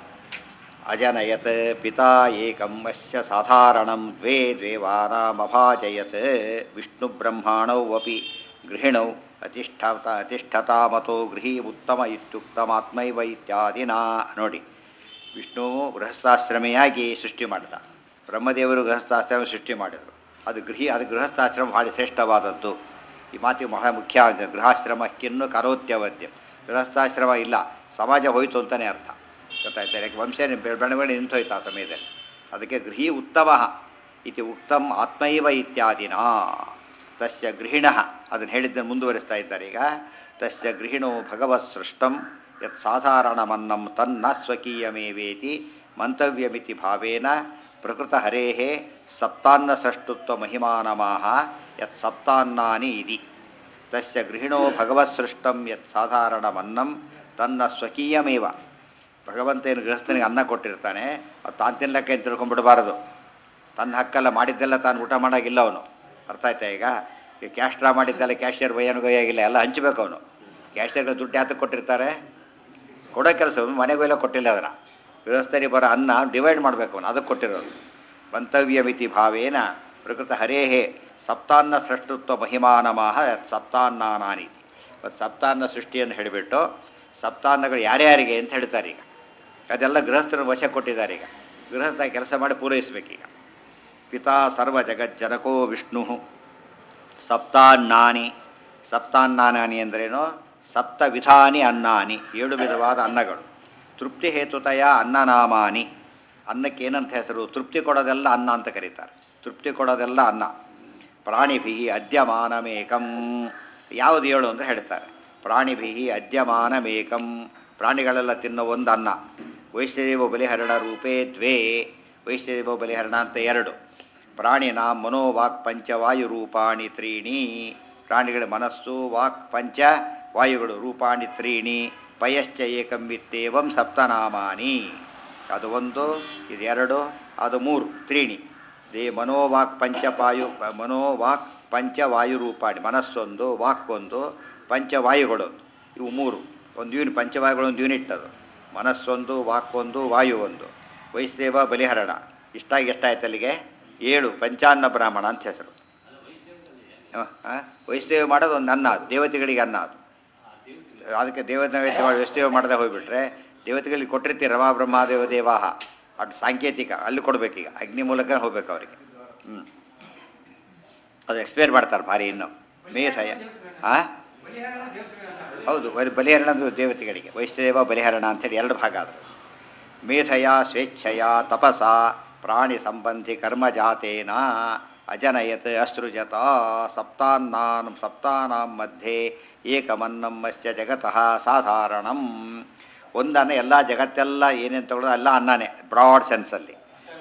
ಅಜನಯತ್ ಪಿತಾ ಏಕಂ ಅಸ್ಯ ಸಾಧಾರಣಂ ದ್ವೇ ದ್ವೇವಾನಾಮಭಾಜಯತ್ ವಿಷ್ಣುಬ್ರಹ್ಮಾಣೌ ಅಪಿ ಗೃಹಿಣೌ ಅತಿಷ್ಠತ ಅತಿಷ್ಠತಾಮತೋ ಗೃಹೀ ಉತ್ತಮ ಇತ್ಯುಕ್ತಮಾತ್ಮೈವ ಇತ್ಯಾದಿನ ನೋಡಿ ವಿಷ್ಣು ಗೃಹಸ್ಥಾಶ್ರಮಿಯಾಗಿ ಸೃಷ್ಟಿ ಮಾಡಿದ ಬ್ರಹ್ಮದೇವರು ಗೃಹಸ್ಥಾಶ್ರಮ ಸೃಷ್ಟಿ ಮಾಡಿದರು ಅದು ಗೃಹಿ ಅದು ಗೃಹಸ್ಥಾಶ್ರಮ ಭಾಳ ಶ್ರೇಷ್ಠವಾದದ್ದು ಈ ಮಾತಿಗೆ ಬಹಳ ಮುಖ್ಯ ಆಗಿದೆ ಗೃಹಾಶ್ರಮಕ್ಕಿನ್ನು ಕರೋತ್ಯವದ್ಯ ಗೃಹಸ್ಥಾಶ್ರಮ ಇಲ್ಲ ಸಮಾಜ ಹೋಯ್ತು ಅಂತಲೇ ಅರ್ಥ ಗೊತ್ತಾಯ್ತಾ ಯಾಕೆ ವಂಶ ಬೆಳವಣಿಗೆ ನಿಂತೋಯ್ತು ಆ ಸಮಯದಲ್ಲಿ ಅದಕ್ಕೆ ಗೃಹಿ ಉತ್ತಮ ಇತಿ ಉಕ್ತಂ ಆತ್ಮೈವ ಇತ್ಯಾದಿನ ತಸ್ಯ ಗೃಹಿಣ ಅದನ್ನು ಹೇಳಿದ್ದನ್ನು ಮುಂದುವರಿಸ್ತಾ ಇದ್ದಾರೆ ಈಗ ತಸ್ಯ ಗೃಹಿಣೋ ಭಗವತ್ ಸೃಷ್ಟಂ ಯತ್ ಸಾಧಾರಣಮನ್ನಂ ತನ್ನ ಸ್ವಕೀಯಮೇವೇತಿ ಮಂತವ್ಯಮಿತಿ ಭಾವೇನ ಪ್ರಕೃತ ಹರೇ ಸಪ್ತಾನ್ನ ಸೃಷ್ಟುತ್ವ ಮಹಿಮಾನಮಾಹ ಯತ್ ಸಪ್ತಾನ್ನಾನಿ ಇದಿ ತಸ್ಯ ಗೃಹಿಣೋ ಭಗವತ್ ಸೃಷ್ಟಂ ಯತ್ ಸಾಧಾರಣಮನ್ನಂ ತನ್ನ ಸ್ವಕೀಯಮೇವ ಭಗವಂತ ಏನು ಗೃಹಸ್ಥನಿಗೆ ಅನ್ನ ಕೊಟ್ಟಿರ್ತಾನೆ ಅದು ತಾನು ತಿನ್ನಕ್ಕೆ ಅಂತ ತಿಳ್ಕೊಂಡ್ಬಿಡಬಾರದು ತನ್ನ ಹಕ್ಕಲ್ಲ ಮಾಡಿದ್ದೆಲ್ಲ ತಾನು ಊಟ ಮಾಡೋಗಿಲ್ಲ ಅವನು ಅರ್ಥ ಆಯ್ತಾ ಈಗ ಈ ಕ್ಯಾಶ್ಟ್ರಾ ಮಾಡಿದ್ದೆಲ್ಲ ಕ್ಯಾಶಿಯರ್ ಬಯ್ಯನಿಗೂ ಆಗಿಲ್ಲ ಎಲ್ಲ ಹಂಚ್ಬೇಕು ಅವನು ಕ್ಯಾಶಿಯರ್ಗೆ ದುಡ್ಡು ಯಾತಕ್ಕೆ ಕೊಟ್ಟಿರ್ತಾರೆ ಕೊಡೋ ಕೆಲಸ ಮನೆಗೂ ಎಲ್ಲ ಕೊಟ್ಟಿಲ್ಲ ಅದನ್ನು ಗೃಹಸ್ಥನಿಗೆ ಬರೋ ಅನ್ನ ಡಿವೈಡ್ ಮಾಡಬೇಕು ಅವನು ಅದಕ್ಕೆ ಕೊಟ್ಟಿರೋದು ಮಂತವ್ಯ ಮಿತಿ ಭಾವೇನ ಪ್ರಕೃತ ಹರೇಹೇ ಸಪ್ತಾನ್ನ ಸೃಷ್ಟುತ್ವ ಮಹಿಮಾನಮಾಹ ಸಪ್ತಾನ್ನಾನಾನೀತಿ ಮತ್ತು ಸಪ್ತಾನ್ನ ಸೃಷ್ಟಿಯನ್ನು ಹೇಳಿಬಿಟ್ಟು ಸಪ್ತಾನ್ನಗಳು ಯಾರ್ಯಾರಿಗೆ ಅಂತ ಹೇಳ್ತಾರೆ ಈಗ ಅದೆಲ್ಲ ಗೃಹಸ್ಥರ ವಶ ಕೊಟ್ಟಿದ್ದಾರೆ ಈಗ ಗೃಹಸ್ಥ ಕೆಲಸ ಮಾಡಿ ಪೂರೈಸಬೇಕೀಗ ಪಿತಾ ಸರ್ವ ಜಗಜ್ಜನಕೋ ವಿಷ್ಣು ಸಪ್ತಾನ್ನಾನಿ ಸಪ್ತಾನ್ನಾನಿ ಅಂದ್ರೇನು ಸಪ್ತ ವಿಧಾನಿ ಅನ್ನಾನಿ ಏಳು ವಿಧವಾದ ಅನ್ನಗಳು ತೃಪ್ತಿ ಹೇತುತಯ ಅನ್ನನಾಮಾನಿ ಅನ್ನಕ್ಕೆ ಏನಂತ ಹೆಸರು ತೃಪ್ತಿ ಕೊಡೋದೆಲ್ಲ ಅನ್ನ ಅಂತ ಕರೀತಾರೆ ತೃಪ್ತಿ ಕೊಡೋದೆಲ್ಲ ಅನ್ನ ಪ್ರಾಣಿಭಿ ಅದ್ಯಮಾನಮೇಕಂ ಯಾವುದು ಏಳು ಅಂದರೆ ಹೇಳ್ತಾರೆ ಪ್ರಾಣಿಭಿ ಅದ್ಯಮಾನಮೇಕಂ ಪ್ರಾಣಿಗಳೆಲ್ಲ ತಿನ್ನೋ ಒಂದು ಅನ್ನ ವೈಶ್ಯದೇವ ಬಲಿಹರಣ ರೂಪೇ ದ್ವೇ ವೈಶ್ಯದೇವ ಬಲಿಹರಣ ಅಂತ ಎರಡು ಪ್ರಾಣಿನ ಮನೋವಾಕ್ ಪಂಚವಾಯು ರೂಪಾಣಿ ತ್ರೀಣಿ ಪ್ರಾಣಿಗಳ ಮನಸ್ಸು ವಾಕ್ ಪಂಚ ವಾಯುಗಳು ರೂಪಾಣಿ ತ್ರೀಣಿ ಪಯಶ್ಚ ಏಕಂಬಿತ್ತೇವಂ ಸಪ್ತನಾಮಾನಿ ಅದು ಒಂದು ಇದು ಎರಡು ಅದು ಮೂರು ತ್ರೀಣಿ ದೇ ಮನೋವಾಕ್ ಪಂಚಪಾಯು ಮನೋವಾಕ್ ಪಂಚವಾಯು ರೂಪಾಣಿ ಮನಸ್ಸೊಂದು ವಾಕ್ ಒಂದು ಪಂಚವಾಯುಗಳೊಂದು ಇವು ಮೂರು ಒಂದು ಯೂನಿಟ್ ಪಂಚವಾಯುಗಳು ಒಂದು ಯೂನಿಟ್ ಅದು ಮನಸ್ಸೊಂದು ವಾಕ್ ಒಂದು ವಾಯು ಒಂದು ವೈಷ್ಣವ ಬಲಿಹರಣ ಇಷ್ಟಾಗಿ ಎಷ್ಟಾಯ್ತು ಅಲ್ಲಿಗೆ ಏಳು ಪಂಚಾನ್ನ ಬ್ರಾಹ್ಮಣ ಅಂತ ಹೆಸರು ವೈಷ್ಣವ ಮಾಡೋದು ಒಂದು ಅನ್ನ ಅದು ದೇವತೆಗಳಿಗೆ ಅನ್ನ ಅದು ಅದಕ್ಕೆ ದೇವ ನೈವೇದ್ಯ ಮಾಡಿ ವೈಷ್ಣವ ಮಾಡದೆ ಹೋಗ್ಬಿಟ್ರೆ ದೇವತೆಗಳಿಗೆ ಕೊಟ್ಟಿರ್ತೀವಿ ರಮಾ ಬ್ರಹ್ಮದೇವ ದೇವಾಹ ಅದು ಸಾಂಕೇತಿಕ ಅಲ್ಲಿ ಕೊಡಬೇಕೀಗ ಅಗ್ನಿ ಮೂಲಕ ಹೋಗ್ಬೇಕು ಅವರಿಗೆ ಹ್ಞೂ ಅದು ಎಕ್ಸ್ಪೈರ್ ಮಾಡ್ತಾರೆ ಭಾರಿ ಇನ್ನು ಮೇಧಯ ಹಾಂ ಹೌದು ಬಲಿ ಬಲಿಹರಣ ಅಂದ್ರೆ ದೇವತೆಗಳಿಗೆ ವೈಷ್ಣದೇವ ಬಲಿಹರಣ ಅಂತೇಳಿ ಎರಡು ಭಾಗ ಅದು ಮೇಧಯ ಸ್ವೇಚ್ಛಯ ತಪಸ ಪ್ರಾಣಿ ಸಂಬಂಧಿ ಕರ್ಮಜಾತೇನ ಅಜನಯತ್ ಅಸೃಜತ ಸಪ್ತಾನ್ನಾಂ ಸಪ್ತಾನಾಂ ಮಧ್ಯೆ ಏಕಮನ್ನಂ ಅಸ್ಯ ಜಗತಃ ಸಾಧಾರಣಂ ಒಂದನ್ನ ಎಲ್ಲ ಜಗತ್ತೆಲ್ಲ ಏನೇನು ತಗೊಳ್ಳೋದು ಎಲ್ಲ ಅನ್ನನೇ ಬ್ರಾಡ್ ಸೆನ್ಸಲ್ಲಿ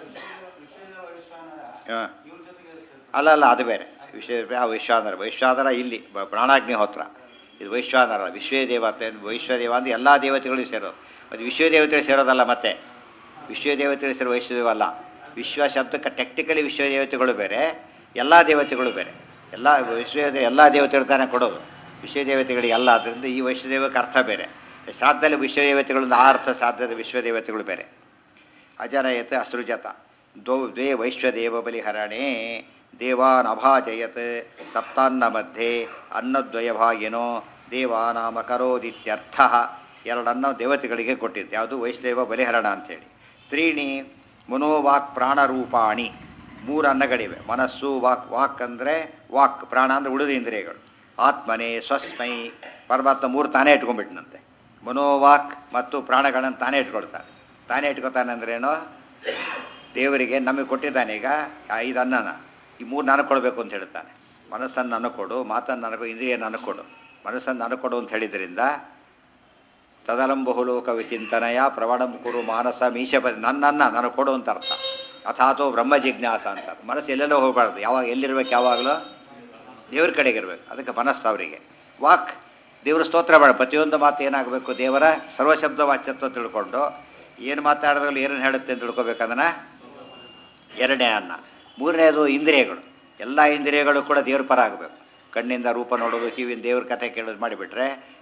ಹಾಂ ಅಲ್ಲ ಅಲ್ಲ ಅದು ಬೇರೆ ವಿಶ್ವ ಆ ವೈಶ್ವಾನರ ವೈಶ್ವಾನರ ಇಲ್ಲಿ ಬ- ಪ್ರಾಣಾಗ್ನಿಹೋತ್ರ ಇದು ವೈಶ್ವಾನರ ವಿಶ್ವದೇವತೆ ವೈಶ್ವದೇವ ಅಂದ್ರೆ ಎಲ್ಲ ದೇವತೆಗಳಿಗೂ ಸೇರೋದು ಅದು ವಿಶ್ವದೇವತೆಗಳು ಸೇರೋದಲ್ಲ ಮತ್ತೆ ವಿಶ್ವದೇವತೆಗಳು ಸೇರೋ ವೈಶ್ವದೇವ ಅಲ್ಲ ವಿಶ್ವ ಶಬ್ದಕ್ಕೆ ಟೆಕ್ನಿಕಲಿ ವಿಶ್ವದೇವತೆಗಳು ಬೇರೆ ಎಲ್ಲ ದೇವತೆಗಳು ಬೇರೆ ಎಲ್ಲ ವಿಶ್ವದೇವ ಎಲ್ಲ ದೇವತೆಗಳು ತಾನೇ ಕೊಡೋದು ವಿಶ್ವದೇವತೆಗಳಿಗೆ ಅಲ್ಲ ಆದ್ದರಿಂದ ಈ ವೈಶ್ವದೇವಕ್ಕೆ ಅರ್ಥ ಬೇರೆ ಶ್ರಾದ್ದದಲ್ಲಿ ವಿಶ್ವದೇವತೆಗಳು ಆ ಅರ್ಥ ಶ್ರಾದ್ದದ ವಿಶ್ವದೇವತೆಗಳು ಬೇರೆ ಅಜನಯತ್ ಅಸೃಜತ ದ್ವೌ ದ್ವೇ ವೈಶ್ವದೇವ ಬಲಿಹರಣೆ ದೇವಾನ್ ಅಭಾಜಯತ್ ಸಪ್ತಾನ್ನ ಮಧ್ಯೆ ಅನ್ನದ್ವಯಭಾಗಿನೋ ದೇವಾನಾಮಕರೋದಿತ್ಯರ್ಥ ಎರಡನ್ನ ದೇವತೆಗಳಿಗೆ ಕೊಟ್ಟಿದ್ದು ಯಾವುದು ವೈಷ್ಣವ ಬಲಿಹರಣ ಅಂಥೇಳಿ ತ್ರೀಣಿ ಮನೋವಾಕ್ ಪ್ರಾಣರೂಪಾಣಿ ಮೂರು ಅನ್ನಗಳಿವೆ ಮನಸ್ಸು ವಾಕ್ ವಾಕ್ ಅಂದರೆ ವಾಕ್ ಪ್ರಾಣ ಅಂದರೆ ಉಳಿದ ಇಂದ್ರಿಯಗಳು ಆತ್ಮನೆ ಸ್ವಸ್ಮೈ ಪರಮಾತ್ಮ ಮೂರು ತಾನೇ ಇಟ್ಕೊಂಡ್ಬಿಟ್ನಂತೆ ಮನೋವಾಕ್ ಮತ್ತು ಪ್ರಾಣಗಳನ್ನು ತಾನೇ ಇಟ್ಕೊಳ್ತಾನೆ ತಾನೇ ಇಟ್ಕೊತಾನೆ ಅಂದ್ರೇನು ದೇವರಿಗೆ ನಮಗೆ ಕೊಟ್ಟಿದ್ದಾನೆ ಈಗ ಐದು ಅನ್ನನ ಈ ಮೂರು ನಾನು ಕೊಡಬೇಕು ಅಂತ ಹೇಳ್ತಾನೆ ಮನಸ್ಸನ್ನು ನನಗೆ ಕೊಡು ಮಾತನ್ನು ನನಗೆ ಇಂದ್ರಿಯ ನನಗೆ ಕೊಡು ಮನಸ್ಸನ್ನು ನನಗೆ ಕೊಡು ಅಂತ ಹೇಳಿದ್ರಿಂದ ತದಲಂಬಹುಲೋಕ ವಿಚಿಂತನಯ ಪ್ರವಣಂ ಕುರು ಮಾನಸ ಮೀಶಪ ನನ್ನನ್ನು ನನಗೆ ಕೊಡು ಅಂತ ಅರ್ಥ ಅಥಾತೋ ಬ್ರಹ್ಮ ಜಿಜ್ಞಾಸ ಅಂತ ಮನಸ್ಸು ಎಲ್ಲೆಲ್ಲೋ ಹೋಗಬಾರ್ದು ಯಾವಾಗ ಎಲ್ಲಿರ್ಬೇಕು ಯಾವಾಗಲೂ ದೇವ್ರ ಕಡೆಗೆ ಇರಬೇಕು ಅದಕ್ಕೆ ಮನಸ್ಸು ಅವರಿಗೆ ವಾಕ್ ದೇವರ ಸ್ತೋತ್ರ ಮಾಡ ಪ್ರತಿಯೊಂದು ಮಾತು ಏನಾಗಬೇಕು ದೇವರ ಸರ್ವಶಬ್ದ ವಾಚ್ಯತ್ವ ತಿಳ್ಕೊಂಡು ಏನು ಮಾತಾಡಿದ್ರಲ್ಲಿ ಏನನ್ನು ಹೇಳುತ್ತೆ ಅಂತ ತಿಳ್ಕೊಬೇಕಂದ್ರೆ ಎರಡನೇ ಅನ್ನ ಮೂರನೇದು ಇಂದ್ರಿಯಗಳು ಎಲ್ಲ ಇಂದ್ರಿಯಗಳು ಕೂಡ ದೇವ್ರ ಪರ ಆಗಬೇಕು ಕಣ್ಣಿಂದ ರೂಪ ನೋಡೋದು ಕಿವಿಯಿಂದ ದೇವ್ರ ಕಥೆ ಕೇಳೋದು ಮಾಡಿಬಿಟ್ರೆ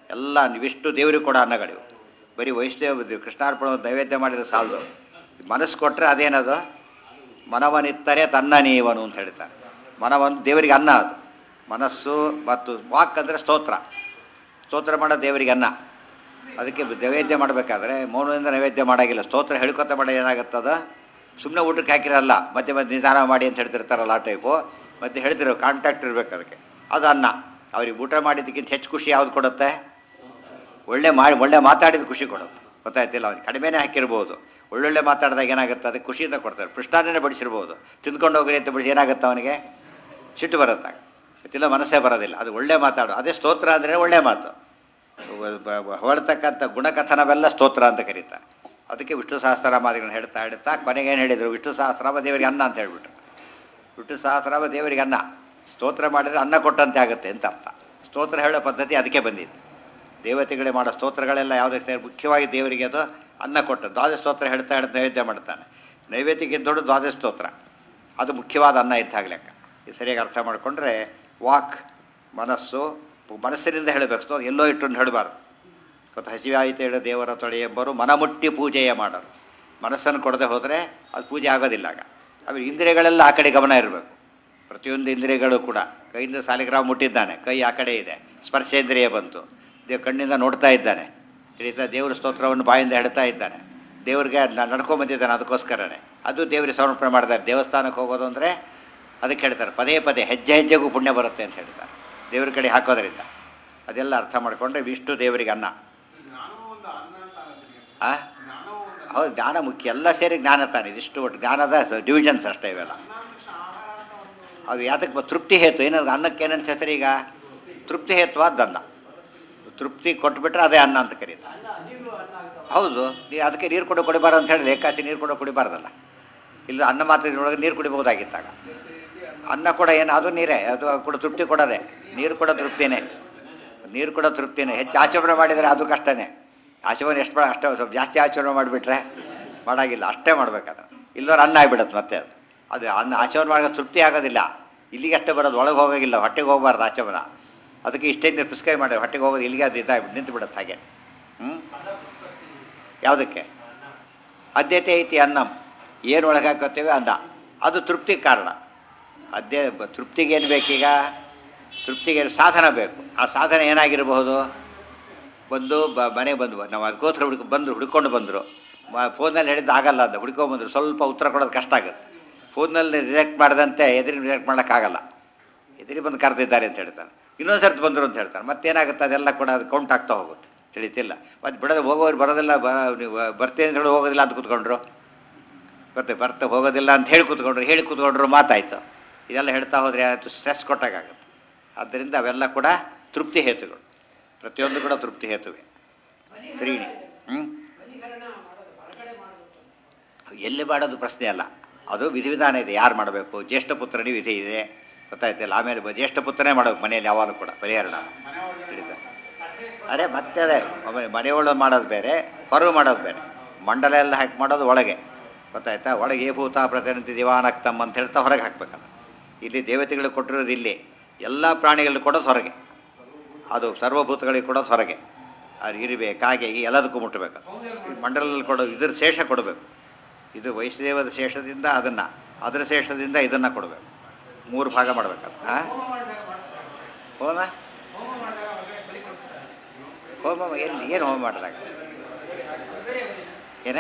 ಎಲ್ಲ ಇವಿಷ್ಟು ದೇವರಿಗೆ ಕೊಡೋ ಅನ್ನಗಳಿವು ಬರೀ ವೈಷ್ಣವ ಕೃಷ್ಣಾರ್ಪಣ ನೈವೇದ್ಯ ಮಾಡಿದ್ರೆ ಸಾಲದು ಮನಸ್ಸು ಕೊಟ್ಟರೆ ಅದೇನದು ಮನವನಿತ್ತರೆ ತನ್ನ ನೀವನು ಅಂತ ಹೇಳ್ತಾರೆ ಮನವನ್ನು ದೇವರಿಗೆ ಅನ್ನ ಅದು ಮನಸ್ಸು ಮತ್ತು ವಾಕ್ ಅಂದರೆ ಸ್ತೋತ್ರ ಸ್ತೋತ್ರ ಮಾಡೋ ದೇವರಿಗೆ ಅನ್ನ ಅದಕ್ಕೆ ನೈವೇದ್ಯ ಮಾಡಬೇಕಾದ್ರೆ ಮೌನದಿಂದ ನೈವೇದ್ಯ ಮಾಡೋಂಗಿಲ್ಲ ಸ್ತೋತ್ರ ಹೇಳ್ಕೊತ ಮಾಡೋ ಏನಾಗುತ್ತದ ಸುಮ್ಮನೆ ಊಟಕ್ಕೆ ಹಾಕಿರಲ್ಲ ಮಧ್ಯೆ ಮಧ್ಯೆ ನಿಧಾನ ಮಾಡಿ ಅಂತ ಹೇಳ್ತಿರ್ತಾರಲ್ಲ ಆ ಟೈಪು ಮತ್ತೆ ಹೇಳ್ತಿರೋ ಕಾಂಟ್ಯಾಕ್ಟ್ ಇರಬೇಕು ಅದಕ್ಕೆ ಅದು ಅನ್ನ ಅವ್ರಿಗೆ ಊಟ ಮಾಡಿದ್ದಕ್ಕಿಂತ ಹೆಚ್ಚು ಖುಷಿ ಯಾವ್ದು ಕೊಡುತ್ತೆ ಒಳ್ಳೆ ಮಾಡಿ ಒಳ್ಳೆ ಮಾತಾಡಿದ ಖುಷಿ ಕೊಡುತ್ತೆ ಗೊತ್ತಾಯ್ತಿಲ್ಲ ಅವ್ನಿಗೆ ಕಡಿಮೆನೇ ಹಾಕಿರ್ಬೋದು ಒಳ್ಳೊಳ್ಳೆ ಮಾತಾಡಿದಾಗ ಏನಾಗುತ್ತೆ ಅದಕ್ಕೆ ಖುಷಿಯಿಂದ ಕೊಡ್ತಾರೆ ಪೃಷ್ಠಾನೇ ಬಡಿಸಿರ್ಬೋದು ತಿಂದ್ಕೊಂಡು ಹೋಗ್ರಿ ಅಂತ ಬಿಡಿಸಿ ಏನಾಗುತ್ತೆ ಅವನಿಗೆ ಸಿಟ್ಟು ಬರುತ್ತೆ ಸಿಟ್ಟಿಲ್ಲ ಮನಸ್ಸೇ ಬರೋದಿಲ್ಲ ಅದು ಒಳ್ಳೆ ಮಾತಾಡು ಅದೇ ಸ್ತೋತ್ರ ಅಂದರೆ ಒಳ್ಳೆ ಮಾತು ಬ- ಬ- ಹೊರಡ್ತಕ್ಕಂಥ ಗುಣಕಥನವೆಲ್ಲ ಸ್ತೋತ್ರ ಅಂತ ಕರೀತಾರೆ ಅದಕ್ಕೆ ವಿಷ್ಣು ಸಹಸ್ರನಾಮಾದಿಗಳನ್ನ ಹೇಳ್ತಾ ಹೇಳ್ತಾ ಕೊನೆಗೆ ಏನು ಹೇಳಿದರು ವಿಷ್ಣು ಸಹಸ್ರನಾಮ ದೇವರಿಗೆ ಅನ್ನ ಅಂತ ಹೇಳ್ಬಿಟ್ರು ವಿಷ್ಣು ಸಹಸ್ರನಾಮ ದೇವರಿಗೆ ಅನ್ನ ಸ್ತೋತ್ರ ಮಾಡಿದರೆ ಅನ್ನ ಕೊಟ್ಟಂತೆ ಆಗುತ್ತೆ ಅಂತ ಅರ್ಥ ಸ್ತೋತ್ರ ಹೇಳೋ ಪದ್ಧತಿ ಅದಕ್ಕೆ ಬಂದಿತ್ತು ದೇವತೆಗಳೇ ಮಾಡೋ ಸ್ತೋತ್ರಗಳೆಲ್ಲ ಯಾವುದಕ್ಕೆ ಸೇರಿ ಮುಖ್ಯವಾಗಿ ದೇವರಿಗೆ ಅದು ಅನ್ನ ಕೊಟ್ಟು ದ್ವಾದಶ ಸ್ತೋತ್ರ ಹೇಳ್ತಾ ಹೇಳ್ತಾ ನೈವೇದ್ಯ ಮಾಡ್ತಾನೆ ನೈವೇದ್ಯಕ್ಕೆ ದೊಡ್ಡ ದ್ವಾದಶ ಸ್ತೋತ್ರ ಅದು ಮುಖ್ಯವಾದ ಅನ್ನ ಇದ್ದಾಗ ಲೆಕ್ಕ ಇದು ಸರಿಯಾಗಿ ಅರ್ಥ ಮಾಡಿಕೊಂಡ್ರೆ ವಾಕ್ ಮನಸ್ಸು ಮನಸ್ಸಿನಿಂದ ಹೇಳಬೇಕು ಸ್ತೋ ಎಲ್ಲೋ ಇಟ್ಟು ಹೇಳಬಾರ್ದು ಇವತ್ತು ಹಸಿವೆ ಆಯಿತು ಹೇಳೋ ದೇವರ ತೊಳೆ ಎಂಬರು ಮನಮುಟ್ಟಿ ಪೂಜೆಯ ಮಾಡೋರು ಮನಸ್ಸನ್ನು ಕೊಡದೆ ಹೋದರೆ ಅದು ಪೂಜೆ ಆಗೋದಿಲ್ಲ ಆಗ ಆಮೇಲೆ ಇಂದ್ರಿಯಗಳೆಲ್ಲ ಆ ಕಡೆ ಗಮನ ಇರಬೇಕು ಪ್ರತಿಯೊಂದು ಇಂದ್ರಿಯಗಳು ಕೂಡ ಕೈಯಿಂದ ಸಾಲಿಗ್ರಾಮ ಮುಟ್ಟಿದ್ದಾನೆ ಕೈ ಆ ಕಡೆ ಇದೆ ಸ್ಪರ್ಶೇಂದ್ರಿಯ ಬಂತು ದೇವ್ ಕಣ್ಣಿಂದ ನೋಡ್ತಾ ಇದ್ದಾನೆ ತಿಳಿತಾ ದೇವರ ಸ್ತೋತ್ರವನ್ನು ಬಾಯಿಂದ ಹೇಳ್ತಾ ಇದ್ದಾನೆ ದೇವ್ರಿಗೆ ನ- ನಡ್ಕೊಂಬಂದಿದ್ದಾನೆ ಅದಕ್ಕೋಸ್ಕರನೇ ಅದು ದೇವರಿಗೆ ಸಮರ್ಪಣೆ ಮಾಡಿದ್ದಾರೆ ದೇವಸ್ಥಾನಕ್ಕೆ ಹೋಗೋದು ಅಂದರೆ ಅದಕ್ಕೆ ಹೇಳ್ತಾರೆ ಪದೇ ಪದೇ ಹೆಜ್ಜೆ ಹೆಜ್ಜೆಗೂ ಪುಣ್ಯ ಬರುತ್ತೆ ಅಂತ ಹೇಳ್ತಾರೆ ದೇವ್ರ ಕಡೆ ಹಾಕೋದ್ರಿಂದ ಅದೆಲ್ಲ ಅರ್ಥ ಮಾಡಿಕೊಂಡ್ರೆ ವಿಷ್ಣು ದೇವರಿಗೆ ಅನ್ನ ಆ ಹೌದು ಜ್ಞಾನ ಮುಖ್ಯ ಎಲ್ಲ ಸೇರಿ ಜ್ಞಾನ ತಾನೆ ಇದಿಷ್ಟು ಒಟ್ಟು ಜ್ಞಾನದ ಡಿವಿಷನ್ಸ್ ಅಷ್ಟೇ ಇವೆಲ್ಲ ಅದು ಯಾತಕ್ಕೆ ಬ- ತೃಪ್ತಿ ಹೇತು ಏನದು ಅನ್ನಕ್ಕೆ ಏನಂತ ಹೆಸರು ಈಗ ತೃಪ್ತಿ ಹೇತುವಾದ ಅನ್ನ ತೃಪ್ತಿ ಕೊಟ್ಬಿಟ್ರೆ ಅದೇ ಅನ್ನ ಅಂತ ಕರೀತಾರೆ ಹೌದು ನೀ ಅದಕ್ಕೆ ನೀರು ಕೊಡೋ ಕುಡಿಬಾರ್ದು ಅಂತ ಹೇಳಿದ್ರೆ ಏಕಾಸಿ ನೀರು ಕೊಡೋ ಕುಡಿಬಾರ್ದಲ್ಲ ಇಲ್ಲ ಅನ್ನ ಮಾತ್ರ ಒಳಗೆ ನೀರು ಕುಡಿಬಹುದಾಗಿತ್ತಾಗ ಅನ್ನ ಕೂಡ ಏನು ಅದು ನೀರೇ ಅದು ಕೂಡ ತೃಪ್ತಿ ಕೊಡೋದೆ ನೀರು ಕೊಡೋ ತೃಪ್ತಿನೇ ನೀರು ಕೊಡೋ ತೃಪ್ತಿನೇ ಹೆಚ್ಚು ಆಚರಣೆ ಮಾಡಿದರೆ ಅದು ಕಷ್ಟನೇ ಆಚರಣೆ ಎಷ್ಟು ಮಾಡ ಅಷ್ಟೇ ಸ್ವಲ್ಪ ಜಾಸ್ತಿ ಆಚರಣೆ ಮಾಡಿಬಿಟ್ರೆ ಮಾಡಾಗಿಲ್ಲ ಅಷ್ಟೇ ಮಾಡ್ಬೇಕಾದ್ರೆ ಇಲ್ಲವ್ರು ಅನ್ನ ಆಗಿಬಿಡತ್ತೆ ಮತ್ತೆ ಅದು ಅದು ಅನ್ನ ಆಚರಣೆ ಮಾಡೋ ತೃಪ್ತಿ ಆಗೋದಿಲ್ಲ ಇಲ್ಲಿಗೆ ಅಷ್ಟೇ ಬರೋದು ಒಳಗೆ ಹೋಗೋಗಿಲ್ಲ ಹೊಟ್ಟೆಗೆ ಹೋಗಬಾರ್ದು ಆಚಮನ ಅದಕ್ಕೆ ಇಷ್ಟೇ ನೀರು ಪ್ರಿಸ್ಕ್ರೈಬ್ ಮಾಡಿ ಹೊಟ್ಟೆಗೆ ಹೋಗೋದು ಇಲ್ಲಿಗೆ ಅದು ಇದಾಗಿ ನಿಂತು ಬಿಡುತ್ತೆ ಹಾಗೆ ಹ್ಞೂ ಯಾವುದಕ್ಕೆ ಅದ್ಯತೆ ಐತಿ ಅನ್ನಂ ಏನು ಒಳಗೆ ಹಾಕೋತೇವೆ ಅನ್ನ ಅದು ತೃಪ್ತಿ ಕಾರಣ ಅದೇ ಬ- ತೃಪ್ತಿಗೆ ಏನು ಬೇಕೀಗ ತೃಪ್ತಿಗೆ ಸಾಧನ ಬೇಕು ಆ ಸಾಧನ ಏನಾಗಿರಬಹುದು ಬಂದು ಬ ಮನೆಗೆ ಬಂದು ನಾವು ಅದಕ್ಕೋಸ್ಕರ ಹುಡುಕ ಬಂದರು ಹುಡ್ಕೊಂಡು ಬಂದರು ಫೋನಲ್ಲಿ ಹೇಳಿದ್ದು ಆಗಲ್ಲ ಅಂತ ಹುಡ್ಕೊಂಡ್ಬಂದ್ರು ಸ್ವಲ್ಪ ಉತ್ತರ ಕೊಡೋದು ಕಷ್ಟ ಆಗುತ್ತೆ ಫೋನಲ್ಲಿ ರಿಜೆಕ್ಟ್ ಮಾಡಿದಂತೆ ಎದುರಿಗೆ ರಿಜೆಕ್ಟ್ ಮಾಡೋಕ್ಕಾಗಲ್ಲ ಎದುರಿಗೆ ಬಂದು ಕರೆದಿದ್ದಾರೆ ಅಂತ ಹೇಳ್ತಾನೆ ಇನ್ನೊಂದು ಸರ್ತಿ ಬಂದರು ಅಂತ ಹೇಳ್ತಾನೆ ಮತ್ತೇನಾಗುತ್ತೆ ಅದೆಲ್ಲ ಕೂಡ ಅದು ಕೌಂಟ್ ಆಗ್ತಾ ಹೋಗುತ್ತೆ ತಿಳಿತಿಲ್ಲ ಮತ್ತು ಬಿಡೋದು ಹೋಗೋರು ಬರೋದಿಲ್ಲ ಬ ನೀವು ಬರ್ತೀನಿ ಅಂತ ಹೇಳಿ ಹೋಗೋದಿಲ್ಲ ಅಂತ ಕೂತ್ಕೊಂಡ್ರು ಗೊತ್ತೆ ಬರ್ತಾ ಹೋಗೋದಿಲ್ಲ ಅಂತ ಹೇಳಿ ಕೂತ್ಕೊಂಡ್ರು ಹೇಳಿ ಕೂತ್ಕೊಂಡ್ರು ಮಾತಾಯಿತು ಇದೆಲ್ಲ ಹೇಳ್ತಾ ಹೋದರೆ ಅದು ಸ್ಟ್ರೆಸ್ ಕೊಟ್ಟಾಗುತ್ತೆ ಆದ್ದರಿಂದ ಅವೆಲ್ಲ ಕೂಡ ತೃಪ್ತಿ ಹೇತುಗಳು ಪ್ರತಿಯೊಂದು ಕೂಡ ತೃಪ್ತಿ ಹೇತುವೆ ತ್ರೀಣಿ ಹ್ಞೂ ಎಲ್ಲಿ ಮಾಡೋದು ಪ್ರಶ್ನೆ ಅಲ್ಲ ಅದು ವಿಧಿವಿಧಾನ ಇದೆ ಯಾರು ಮಾಡಬೇಕು ಜ್ಯೇಷ್ಠ ಪುತ್ರನೇ ವಿಧಿ ಇದೆ ಗೊತ್ತಾಯ್ತಿಲ್ಲ ಆಮೇಲೆ ಬ- ಜ್ಯೇಷ್ಠ ಪುತ್ರನೇ ಮಾಡಬೇಕು ಮನೆಯಲ್ಲಿ ಯಾವಾಗಲೂ ಕೂಡ ಪರಿಹಾರ ಹಿಡಿದ ಅದೇ ಮತ್ತೆ ಅದೇ ಆಮೇಲೆ ಮನೆಯೊಳಗೆ ಮಾಡೋದು ಬೇರೆ ಹೊರಗೆ ಮಾಡೋದು ಬೇರೆ ಮಂಡಲ ಎಲ್ಲ ಹಾಕಿ ಮಾಡೋದು ಒಳಗೆ ಗೊತ್ತಾಯ್ತಾ ಒಳಗೆ ಏ ಭೂತ ಪ್ರತಿನಿಧಿ ದಿವಾನಕ್ತಮ್ ಅಂತ ಹೇಳ್ತಾ ಹೊರಗೆ ಹಾಕ್ಬೇಕಲ್ಲ ಇಲ್ಲಿ ದೇವತೆಗಳು ಕೊಟ್ಟಿರೋದು ಇಲ್ಲಿ ಎಲ್ಲ ಪ್ರಾಣಿಗಳಿಗೆ ಕೊಡೋದು ಹೊರಗೆ ಅದು ಸರ್ವಭೂತಗಳಿಗೆ ಕೊಡೋದು ಹೊರಗೆ ಅದು ಇರಿವೆ ಕಾಗೆ ಈ ಎಲ್ಲದಕ್ಕೂ ಮುಟ್ಟಬೇಕು ಈ ಮಂಡಲದಲ್ಲಿ ಕೊಡೋದು ಇದ್ರ ಶೇಷ ಕೊಡಬೇಕು ಇದು ವೈಷ್ಣದೇವದ ಶೇಷದಿಂದ ಅದನ್ನು ಅದರ ಶೇಷದಿಂದ ಇದನ್ನು ಕೊಡಬೇಕು ಮೂರು ಭಾಗ ಮಾಡಬೇಕಲ್ಲ ಹಾಂ ಹೋಮ ಹೋಮ ಎಲ್ಲಿ ಏನು ಹೋಮ ಮಾಡಿದಾಗ ಏನ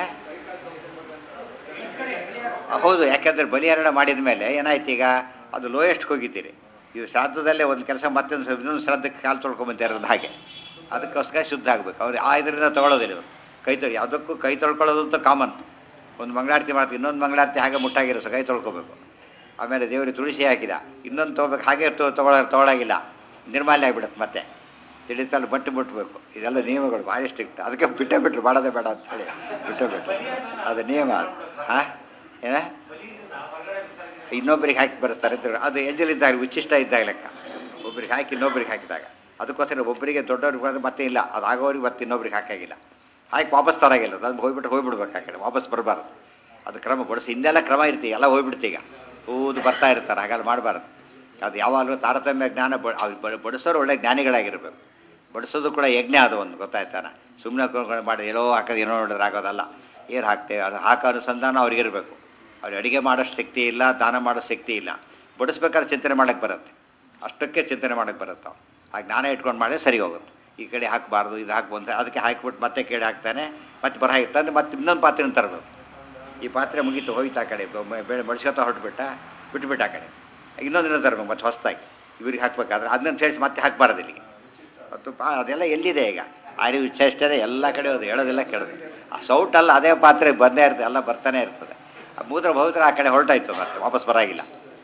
ಹೌದು ಯಾಕೆಂದರೆ ಬಲಿಹರಣ ಮಾಡಿದ ಮೇಲೆ ಏನಾಯ್ತು ಈಗ ಅದು ಲೋಯೆಸ್ಟ್ಗೆ ಹೋಗಿದ್ದೀರಿ ಇವು ಶ್ರಾದ್ದದಲ್ಲೇ ಒಂದು ಕೆಲಸ ಮತ್ತೊಂದು ಸ- ಇನ್ನೊಂದು ಶ್ರಾದ್ದಕ್ಕೆ ಕಾಲು ತೊಳ್ಕೊಂಬಂತಿರೋದು ಹಾಗೆ ಅದಕ್ಕೋಸ್ಕರ ಶುದ್ಧ ಆಗಬೇಕು ಅವ್ರು ಆ ಇದರಿಂದ ತೊಗೊಳೋದಿಲ್ಲ ಇವರು ಕೈ ತೊಳಿ ಯಾವುದಕ್ಕೂ ಕೈ ತೊಳ್ಕೊಳ್ಳೋದು ಅಂತ ಕಾಮನ್ ಒಂದು ಮಂಗಳಾರತಿ ಮಾಡ್ತೀವಿ ಇನ್ನೊಂದು ಮಂಗಳಾರತಿ ಹಾಗೆ ಮುಟ್ಟಾಗಿರೋ ಕೈ ತೊಳ್ಕೊಬೇಕು ಆಮೇಲೆ ದೇವರಿಗೆ ತುಳಸಿ ಹಾಕಿದ ಇನ್ನೊಂದು ತೊಗೋಬೇಕು ಹಾಗೆ ತೊ ತೊಗೊಳ ತೊಗೊಳಾಗಿಲ್ಲ ನಿರ್ಮಾಲ್ಯ ಆಗಿಬಿಡುತ್ತೆ ಮತ್ತೆ ತಿಳಿತಲ್ಲ ಬಟ್ಟೆ ಮುಟ್ಟಬೇಕು ಇದೆಲ್ಲ ನಿಯಮಗಳು ಭಾರಿ ಸ್ಟ್ರಿಕ್ಟ್ ಅದಕ್ಕೆ ಬಿಟ್ಟೇ ಬಿಟ್ರು ಮಾಡೋದೇ ಬೇಡ ಅಂತ ಹೇಳಿ ಬಿಟ್ಟೇ ಬಿಟ್ರು ಅದು ನಿಯಮ ಅದು ಹಾಂ ಏನ ಇನ್ನೊಬ್ಬರಿಗೆ ಹಾಕಿ ಬರೆಸ್ತಾರೆ ಅಂತ ಹೇಳಿ. ಅದು ಎಂಜಲಿದ್ದಾಗ ಉಚ್ಚಿಷ್ಟ ಇದ್ದಾಗ ಲೆಕ್ಕ ಒಬ್ಬರಿಗೆ ಹಾಕಿ ಇನ್ನೊಬ್ಬರಿಗೆ ಹಾಕಿದಾಗ ಅದಕ್ಕೋಸ್ಕರ ಒಬ್ಬರಿಗೆ ದೊಡ್ಡವ್ರಿಗೆ ಬಂದ್ರೆ ಮತ್ತೆ ಇಲ್ಲ ಅದು ಆಗೋರಿಗೆ ಮತ್ತೆ ಇನ್ನೊಬ್ರಿಗೆ ಹಾಕಾಗಿಲ್ಲ ಹಾಕಿ ವಾಪಸ್ ತರಾಗಿಲ್ಲ ಅದು ಹೋಗ್ಬಿಟ್ಟು ಹೋಗ್ಬಿಡ್ಬೇಕು ಆ ಕಡೆ ವಾಪಸ್ ಬರಬಾರ್ದು ಅದು ಕ್ರಮ ಬಡಿಸಿ ಹಿಂದೆಲ್ಲ ಕ್ರಮ ಇರ್ತೀವಿ ಎಲ್ಲ ಹೋಗ್ಬಿಡ್ತೀವಿ ಈಗ ಊದು ಬರ್ತಾ ಇರ್ತಾರೆ ಹಾಗೆಲ್ಲ ಮಾಡಬಾರ್ದು ಅದು ಯಾವಾಗಲೂ ತಾರತಮ್ಯ ಜ್ಞಾನ ಬ ಅವ್ರು ಬ- ಬಡಿಸೋರು ಒಳ್ಳೆ ಜ್ಞಾನಿಗಳಾಗಿರ್ಬೇಕು ಬಡಿಸೋದು ಕೂಡ ಯಜ್ಞ ಅದು ಒಂದು ಗೊತ್ತಾಯ್ತಾನ ಸುಮ್ಮನೆ ಮಾಡಿ ಎಲ್ಲೋ ಹಾಕೋದು ಏನೋ ನೋಡಿದ್ರೆ ಆಗೋದಲ್ಲ ಏನು ಹಾಕ್ತೇವೆ ಅದು ಹಾಕೋ ಅನುಸಂಧಾನ ಅವ್ರಿಗಿರಬೇಕು ಅವ್ರಿಗೆ ಅಡುಗೆ ಮಾಡೋಷ್ಟು ಶಕ್ತಿ ಇಲ್ಲ ದಾನ ಮಾಡೋ ಶಕ್ತಿ ಇಲ್ಲ ಬಡಿಸ್ಬೇಕಾದ್ರೆ ಚಿಂತನೆ ಮಾಡೋಕ್ಕೆ ಬರುತ್ತೆ ಅಷ್ಟಕ್ಕೆ ಚಿಂತನೆ ಮಾಡೋಕ್ಕೆ ಬರುತ್ತೆ ಅವ್ನು ಹಾಗೆ ನಾನೇ ಇಟ್ಕೊಂಡು ಮಾಡಿ ಸರಿ ಹೋಗುತ್ತೆ ಈ ಕಡೆ ಹಾಕಬಾರ್ದು ಇದು ಹಾಕ್ಬಂತ ಅದಕ್ಕೆ ಹಾಕಿಬಿಟ್ಟು ಮತ್ತೆ ಕೇಳಿ ಹಾಕ್ತಾನೆ ಮತ್ತೆ ಬರ ತಂದು ಮತ್ತೆ ಇನ್ನೊಂದು ಪಾತ್ರೆನ ತರಬೇಕು ಈ ಪಾತ್ರೆ ಮುಗೀತು ಹೋಯ್ತು ಆ ಕಡೆ ಬ- ಬೆಳೆ ಮಡ್ಸ್ಕೊತ ಹೊರಟ್ಬಿಟ್ಟ ಬಿಟ್ಬಿಟ್ಟು ಆ ಕಡೆ ಇನ್ನೊಂದಿನ ತರಬೇಕು ಮತ್ತೆ ಹೊಸ್ದಾಗಿ ಇವ್ರಿಗೆ ಹಾಕ್ಬೇಕಾದ್ರೆ ಅದನ್ನ ಸೇರಿಸಿ ಮತ್ತೆ ಹಾಕ್ಬಾರ್ದು ಇಲ್ಲಿಗೆ ಮತ್ತು ಪಾ ಅದೆಲ್ಲ ಎಲ್ಲಿದೆ ಈಗ ಆರಿ ವಿಚೇಷ್ಟೇ ಎಲ್ಲ ಕಡೆ ಅದು ಹೇಳೋದಿಲ್ಲ ಕೇಳೋದು ಆ ಸೌಟ್ ಅಲ್ಲ ಅದೇ ಪಾತ್ರೆ ಬಂದೇ ಇರ್ತದೆ ಎಲ್ಲ ಬರ್ತಾನೆ ಇರ್ತದೆ ಆ ಮೂತ್ರ ಬಹುತ್ರ ಆ ಕಡೆ ಹೊರಟಾಯ್ತು ಮತ್ತೆ ವಾಪಸ್ ಬರಾಗಿಲ್ಲ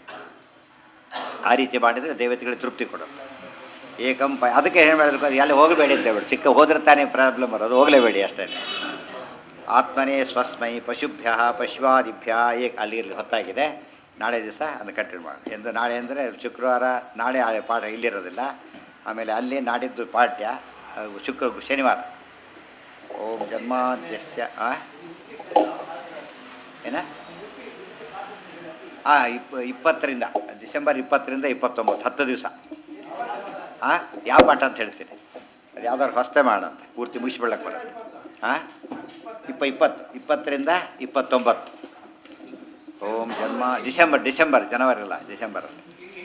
ಆ ರೀತಿ ಮಾಡಿದರೆ ದೇವತೆಗಳಿಗೆ ತೃಪ್ತಿ ಕೊಡುತ್ತೆ ಏಕಂ ಪ ಅದಕ್ಕೆ ಏನು ಮಾಡಬೇಕು ಅದು ಎಲ್ಲಿ ಹೋಗಬೇಡಿ ಅಂತ ಹೇಳ್ಬಿಡಿ ಸಿಕ್ಕ ಹೋದ್ರೆ ತಾನೇ ಪ್ರಾಬ್ಲಮ್ ಬರೋದು ಹೋಗಲೇಬೇಡಿ ಅಷ್ಟೇ ಆತ್ಮನೇ ಸ್ವಸ್ಮೈ ಪಶುಭ್ಯ ಪಶ್ವಾದಿಭ್ಯ ಏಕ್ ಅಲ್ಲಿ ಇಲ್ಲಿ ಹೊತ್ತಾಗಿದೆ ನಾಳೆ ದಿವಸ ಅದನ್ನು ಕಂಟಿನ್ಯೂ ಮಾಡಿ ಎಂದು ನಾಳೆ ಅಂದರೆ ಶುಕ್ರವಾರ ನಾಳೆ ಆ ಪಾಠ ಇಲ್ಲಿರೋದಿಲ್ಲ ಆಮೇಲೆ ಅಲ್ಲಿ ನಾಡಿದ್ದು ಪಾಠ್ಯ ಅದು ಶುಕ್ರ ಶನಿವಾರ ಓಂ ಜನ್ಮಾದ್ಯಸ್ಯ ಆ? ಏನ ಆ ಇಪ್ಪ ಇಪ್ಪತ್ತರಿಂದ ಡಿಸೆಂಬರ್ ಇಪ್ಪತ್ತರಿಂದ ಇಪ್ಪತ್ತೊಂಬತ್ತು ಹತ್ತು ದಿವಸ ಹಾಂ ಯಾವ ಪಾಠ ಅಂತ ಹೇಳ್ತೀನಿ ಅದು ಯಾವ್ದಾದ್ರು ಹೊಸ್ತೆ ಮಾಡಂತೆ ಪೂರ್ತಿ ಮುಗಿಸ್ಬಿಡಕ್ಕೆ ಬರುತ್ತೆ ಹಾಂ ಇಪ್ಪ ಇಪ್ಪತ್ತು ಇಪ್ಪತ್ತರಿಂದ ಇಪ್ಪತ್ತೊಂಬತ್ತು ಓಂ ಜನ್ಮ ಡಿಸೆಂಬರ್ ಡಿಸೆಂಬರ್ ಜನವರಿ ಅಲ್ಲ ಡಿಸೆಂಬರಲ್ಲಿ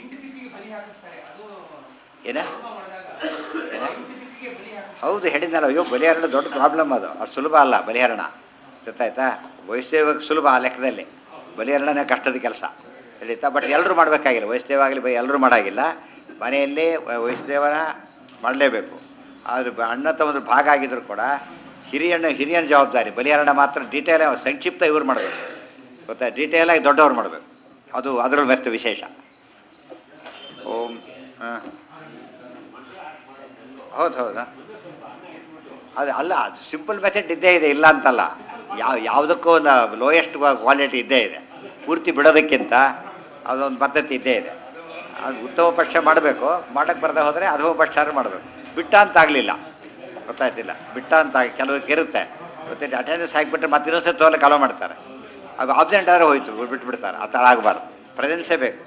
ಏನ ಏನ ಹೌದು ಹೇಳಿದ್ನಲ್ಲ ಅಯ್ಯೋ ಬಲಿಹರಣ ದೊಡ್ಡ ಪ್ರಾಬ್ಲಮ್ ಅದು ಅಷ್ಟು ಸುಲಭ ಅಲ್ಲ ಬಲಿಹರಣ ಗೊತ್ತಾಯ್ತಾ ವೈಷ್ಣವಕ್ಕೆ ಸುಲಭ ಆ ಲೆಕ್ಕದಲ್ಲಿ ಬಲಿಹರಣನೇ ಕಷ್ಟದ ಕೆಲಸ ಹೇಳಿತಾ ಬಟ್ ಎಲ್ಲರೂ ಮಾಡಬೇಕಾಗಿಲ್ಲ ವೈಷ್ಣವ ಆಗಲಿ ಬೈ ಎಲ್ಲರೂ ಮಾಡಾಗಿಲ್ಲ ಮನೆಯಲ್ಲಿ ವ- ವೈಷ್ಣವನ ಮಾಡಲೇಬೇಕು ಅದು ಬ- ಅಣ್ಣ ತಮ್ಮದ್ರ ಭಾಗ ಆಗಿದ್ರು ಕೂಡ ಹಿರಿಯಣ್ಣ ಹಿರಿಯನ ಜವಾಬ್ದಾರಿ ಬಲಿಹರಣ ಮಾತ್ರ ಡೀಟೇಲ್ ಸಂಕ್ಷಿಪ್ತ ಇವ್ರು ಮಾಡಬೇಕು ಗೊತ್ತಾ ಡೀಟೇಲಾಗಿ ದೊಡ್ಡವ್ರು ಮಾಡಬೇಕು ಅದು ಅದರಲ್ಲಿ ಮಸ್ತ್ ವಿಶೇಷ ಓಂ ಹಾಂ ಹೌದು ಹೌದಾ ಅದು ಅಲ್ಲ ಅದು ಸಿಂಪಲ್ ಮೆಥಡ್ ಇದ್ದೇ ಇದೆ ಇಲ್ಲ ಅಂತಲ್ಲ ಯಾವ ಯಾವುದಕ್ಕೂ ಒಂದು ಲೋಯೆಸ್ಟ್ ಕ್ವಾಲಿಟಿ ಇದ್ದೇ ಇದೆ ಪೂರ್ತಿ ಬಿಡೋದಕ್ಕಿಂತ ಅದೊಂದು ಪದ್ಧತಿ ಇದ್ದೇ ಇದೆ ಅದು ಉತ್ತಮ ಪಕ್ಷ ಮಾಡಬೇಕು ಮಾಡೋಕ್ಕೆ ಬರದೆ ಹೋದರೆ ಅಧಮ ಪಕ್ಷ ಮಾಡಬೇಕು ಬಿಟ್ಟ ಅಂತ ಆಗಲಿಲ್ಲ ಗೊತ್ತಾಯ್ತಿಲ್ಲ ಬಿಟ್ಟ ಅಂತ ಆಗಿ ಕೆಲವಕ್ಕೆ ಇರುತ್ತೆ ಮತ್ತೆ ಅಟೆಂಡೆನ್ಸ್ ಹಾಕಿಬಿಟ್ರೆ ಮತ್ತೆ ಇನ್ನೊಂದ್ಸತಿ ತೋಲಕ್ಕೆ ಅಲೋ ಮಾಡ್ತಾರೆ ಅದು ಆಬ್ಸೆಂಟ್ ಆದರೆ ಹೋಯ್ತು ಬಿಟ್ಬಿಡ್ತಾರೆ ಆ ಥರ ಆಗಬಾರ್ದು ಪ್ರೆಸೆನ್ಸೇ ಬೇಕು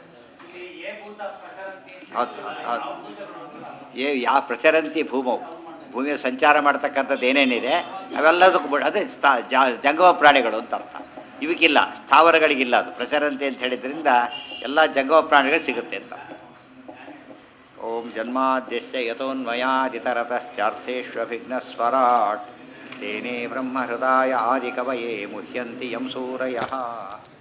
ಹೌದು ಹೌದು ಏ ಯಾವ ಪ್ರಚರಂತಿ ಭೂಮೌ ಭೂಮಿಯ ಸಂಚಾರ ಮಾಡ್ತಕ್ಕಂಥದ್ದು ಏನೇನಿದೆ ಅವೆಲ್ಲದಕ್ಕೂ ಬಿಡ್- ಅದೇ ಸ್ಥಾ ಜಾ- ಜಂಗಮ ಪ್ರಾಣಿಗಳು ಅಂತ ಅರ್ಥ ಇವಕ್ಕಿಲ್ಲ ಸ್ಥಾವರಗಳಿಗಿಲ್ಲ ಅದು ಪ್ರಚರಂತಿ ಅಂತ ಹೇಳಿದ್ರಿಂದ ಎಲ್ಲ ಜಂಗಮ ಪ್ರಾಣಿಗಳು ಸಿಗುತ್ತೆ ಅಂತ ಓಂ ಜನ್ಮಾದ್ಯಸ್ಯ ಯಥೋನ್ಮಯಾದಿತರತಶ್ಚಾರ್ಥೇಷ್ವಭಿಘ್ನಸ್ವರಾಟ್ ತೇನೇ ಬ್ರಹ್ಮಹೃದಾಯ ಆದಿಕವಯೇ ಮುಹ್ಯಂತಿ ಯಂ ಸೂರಯಃ